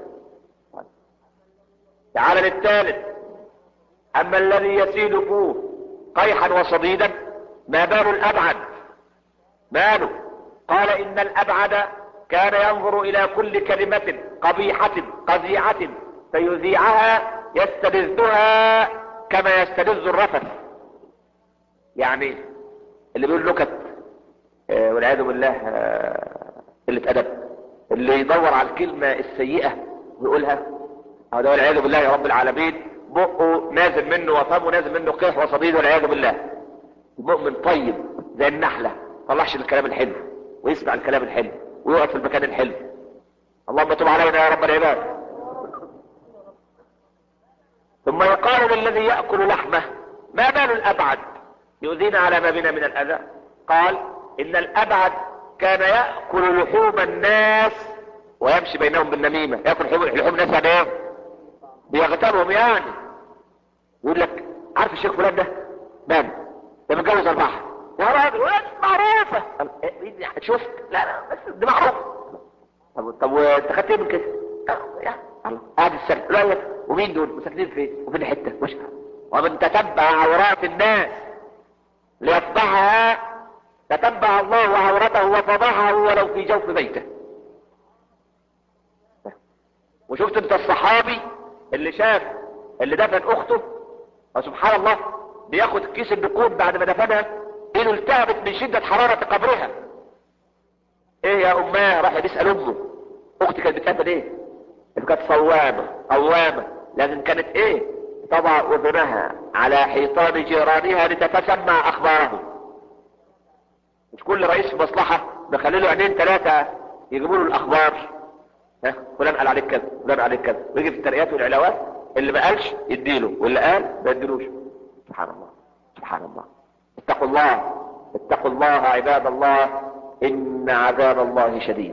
S3: تعال للثالث اما الذي يسيل فوه قيحا وصديدا ما بال الابعد ماله قال ان الابعد كان ينظر الى كل كلمة قبيحة قزيعة فيذيعها يستلذها كما يستلذ الرفث يعني اللي بيقول نكت آه، والعياذ بالله آه، قلة ادب اللي يدور على الكلمة السيئة ويقولها هذا والعياذ بالله يا رب العالمين بقه نازل منه وفمه نازل منه قيح وصديد والعياذ بالله المؤمن طيب زي النحلة طلعش الكلام الحلو ويسمع الكلام الحلو ويقف في المكان الحلو اللهم تب علينا يا رب العباد ثم يقال للذي يأكل لحمه ما بال الأبعد يؤذينا على ما بنا من الأذى قال إن الأبعد كان يأكل لحوم الناس ويمشي بينهم بالنميمة يأكل لحوم لحوم الناس يعني ايه بيغتالهم يعني يقول لك عارف الشيخ فلان ده مال ده متجوز أربعة يا راجل وين معروفة قال إيه دي شفت لا لا بس دي معروفة طب طب وانت خدت ايه من كده؟ آه، يا الله قاعد السنة لا يا ومين دول مساكنين فين وفين الحتة مش ومن تتبع عورات الناس ليفضحها تتبع الله عورته وفضحه ولو في جوف بيته وشفت انت الصحابي اللي شاف اللي دفن اخته وسبحان الله بياخد كيس النقود بعد ما دفنها ايده التهبت من شدة حرارة قبرها ايه يا اماه راح بيسأل امه اختي كانت بتعمل ايه كانت صوامة قوامة لازم كانت ايه تضع اذنها على حيطان جيرانها لتتسمع اخبارهم مش كل رئيس في مصلحة بخلي له عينين ثلاثة يجيبوا له الاخبار ها فلان قال عليك كذا فلان قال عليك كذا ويجي في الترقيات والعلاوات اللي ما قالش يديله واللي قال ما يديلوش سبحان الله سبحان الله اتقوا الله اتقوا الله عباد الله ان عذاب الله شديد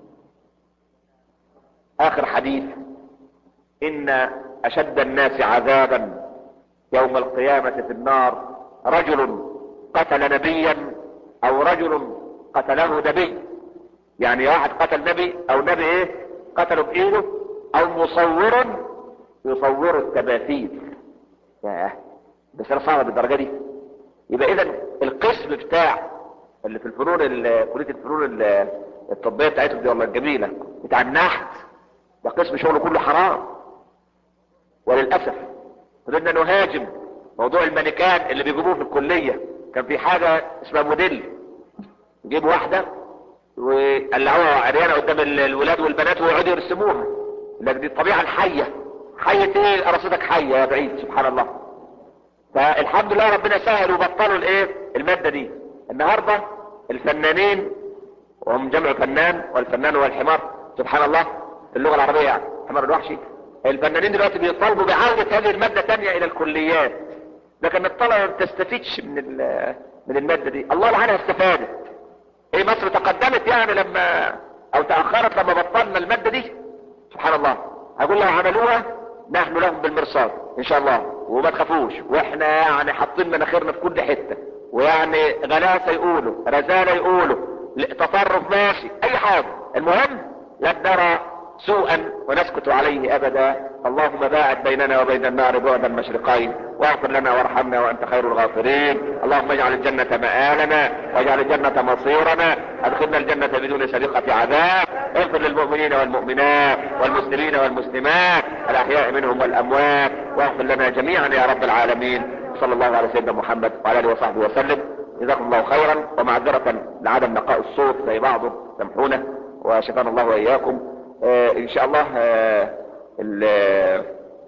S3: اخر حديث ان اشد الناس عذابا يوم القيامة في النار رجل قتل نبيا او رجل قتله نبي يعني واحد قتل نبي او نبي ايه قتله بايده او مصور يصور التماثيل ياه بس انا صعب بالدرجة دي يبقى اذا القسم بتاع اللي في الفنون ال- كلية الفنون ال- الطبية بتاعتهم دي والله الجميلة بتاع النحت ده قسم شغله كله حرام وللأسف فضلنا نهاجم موضوع المانيكان اللي بيجيبوه في الكلية كان في حاجة اسمها موديل يجيب واحدة وقلعوها عريانة قدام ال- الولاد والبنات ويقعدوا يرسموها لكن دي الطبيعة الحية حية ايه قرصتك حية يا بعيد سبحان الله فالحمد لله ربنا سهل وبطلوا الايه المادة دي النهاردة الفنانين وهم جمع فنان والفنان هو الحمار سبحان الله في اللغة العربية يعني حمار الوحشي الفنانين دلوقتي بيطالبوا بعودة هذه المادة تانية الى الكليات لكن الطلبة ما بتستفيدش من ال- من المادة دي الله عنها استفادت ايه مصر تقدمت يعني لما او تأخرت لما بطلنا المادة دي سبحان الله اقول لو عملوها نحن لهم بالمرصاد ان شاء الله وما تخافوش واحنا يعني حاطين مناخيرنا في كل حتة ويعني غلاسة يقولوا رزالة يقولوا تطرف ماشي اي حاجة المهم لا نرى سوءا ونسكت عليه ابدا اللهم باعد بيننا وبين النار بعد المشرقين واغفر لنا وارحمنا وانت خير الغافرين اللهم اجعل الجنة مآلنا واجعل الجنة مصيرنا ادخلنا الجنة بدون سابقة عذاب اغفر للمؤمنين والمؤمنات والمسلمين والمسلمات الاحياء منهم والاموات واغفر لنا جميعا يا رب العالمين صلى الله على سيدنا محمد وعلى اله وصحبه وسلم جزاكم الله خيرا ومعذرة لعدم نقاء الصوت زي بعضه سامحونا وشفانا الله واياكم آه ان شاء الله آه ال-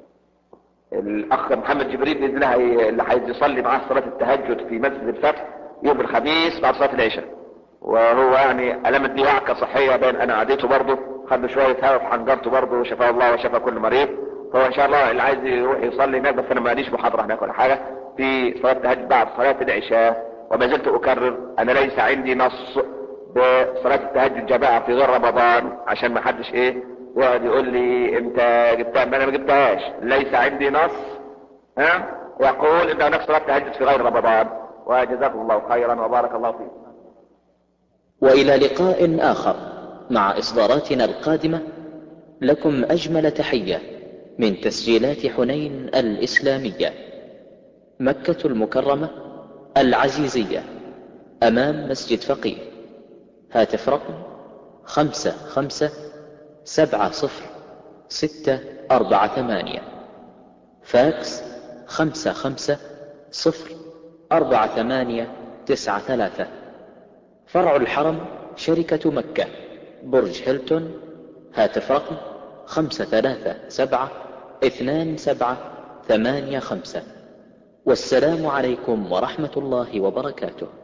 S3: الاخ محمد جبريل باذن الله هي- اللي عايز يصلي معاه صلاه التهجد في مسجد الفتح يوم الخميس بعد صلاه العشاء وهو يعني ألمت دي وعكة صحية بين أنا عديته برضه خد شوية هوا في حنجرته برضه وشفاه الله وشفى كل مريض فهو إن شاء الله اللي عايز يروح يصلي هناك بس أنا ماليش محاضرة هناك ولا حاجة في صلاة التهجد بعد صلاة العشاء وما زلت أكرر أنا ليس عندي نص بصلاة التهجد جماعة في غير رمضان عشان ما حدش إيه ويقعد يقول لي انت جبتها ما انا ما جبتهاش ليس عندي نص ها يقول انت نفس صلاه التهجد في غير رمضان وجزاكم الله خيرا وبارك الله فيكم
S1: والى لقاء اخر مع اصداراتنا القادمه لكم اجمل تحيه من تسجيلات حنين الاسلاميه مكه المكرمه العزيزيه امام مسجد فقيه هاتف رقم خمسه خمسه سبعه صفر سته اربعه ثمانيه فاكس خمسه خمسه صفر اربعه ثمانيه تسعه ثلاثه فرع الحرم شركة مكة برج هيلتون هاتف رقم خمسة ثلاثة سبعة اثنان سبعة ثمانية خمسة والسلام عليكم ورحمة الله وبركاته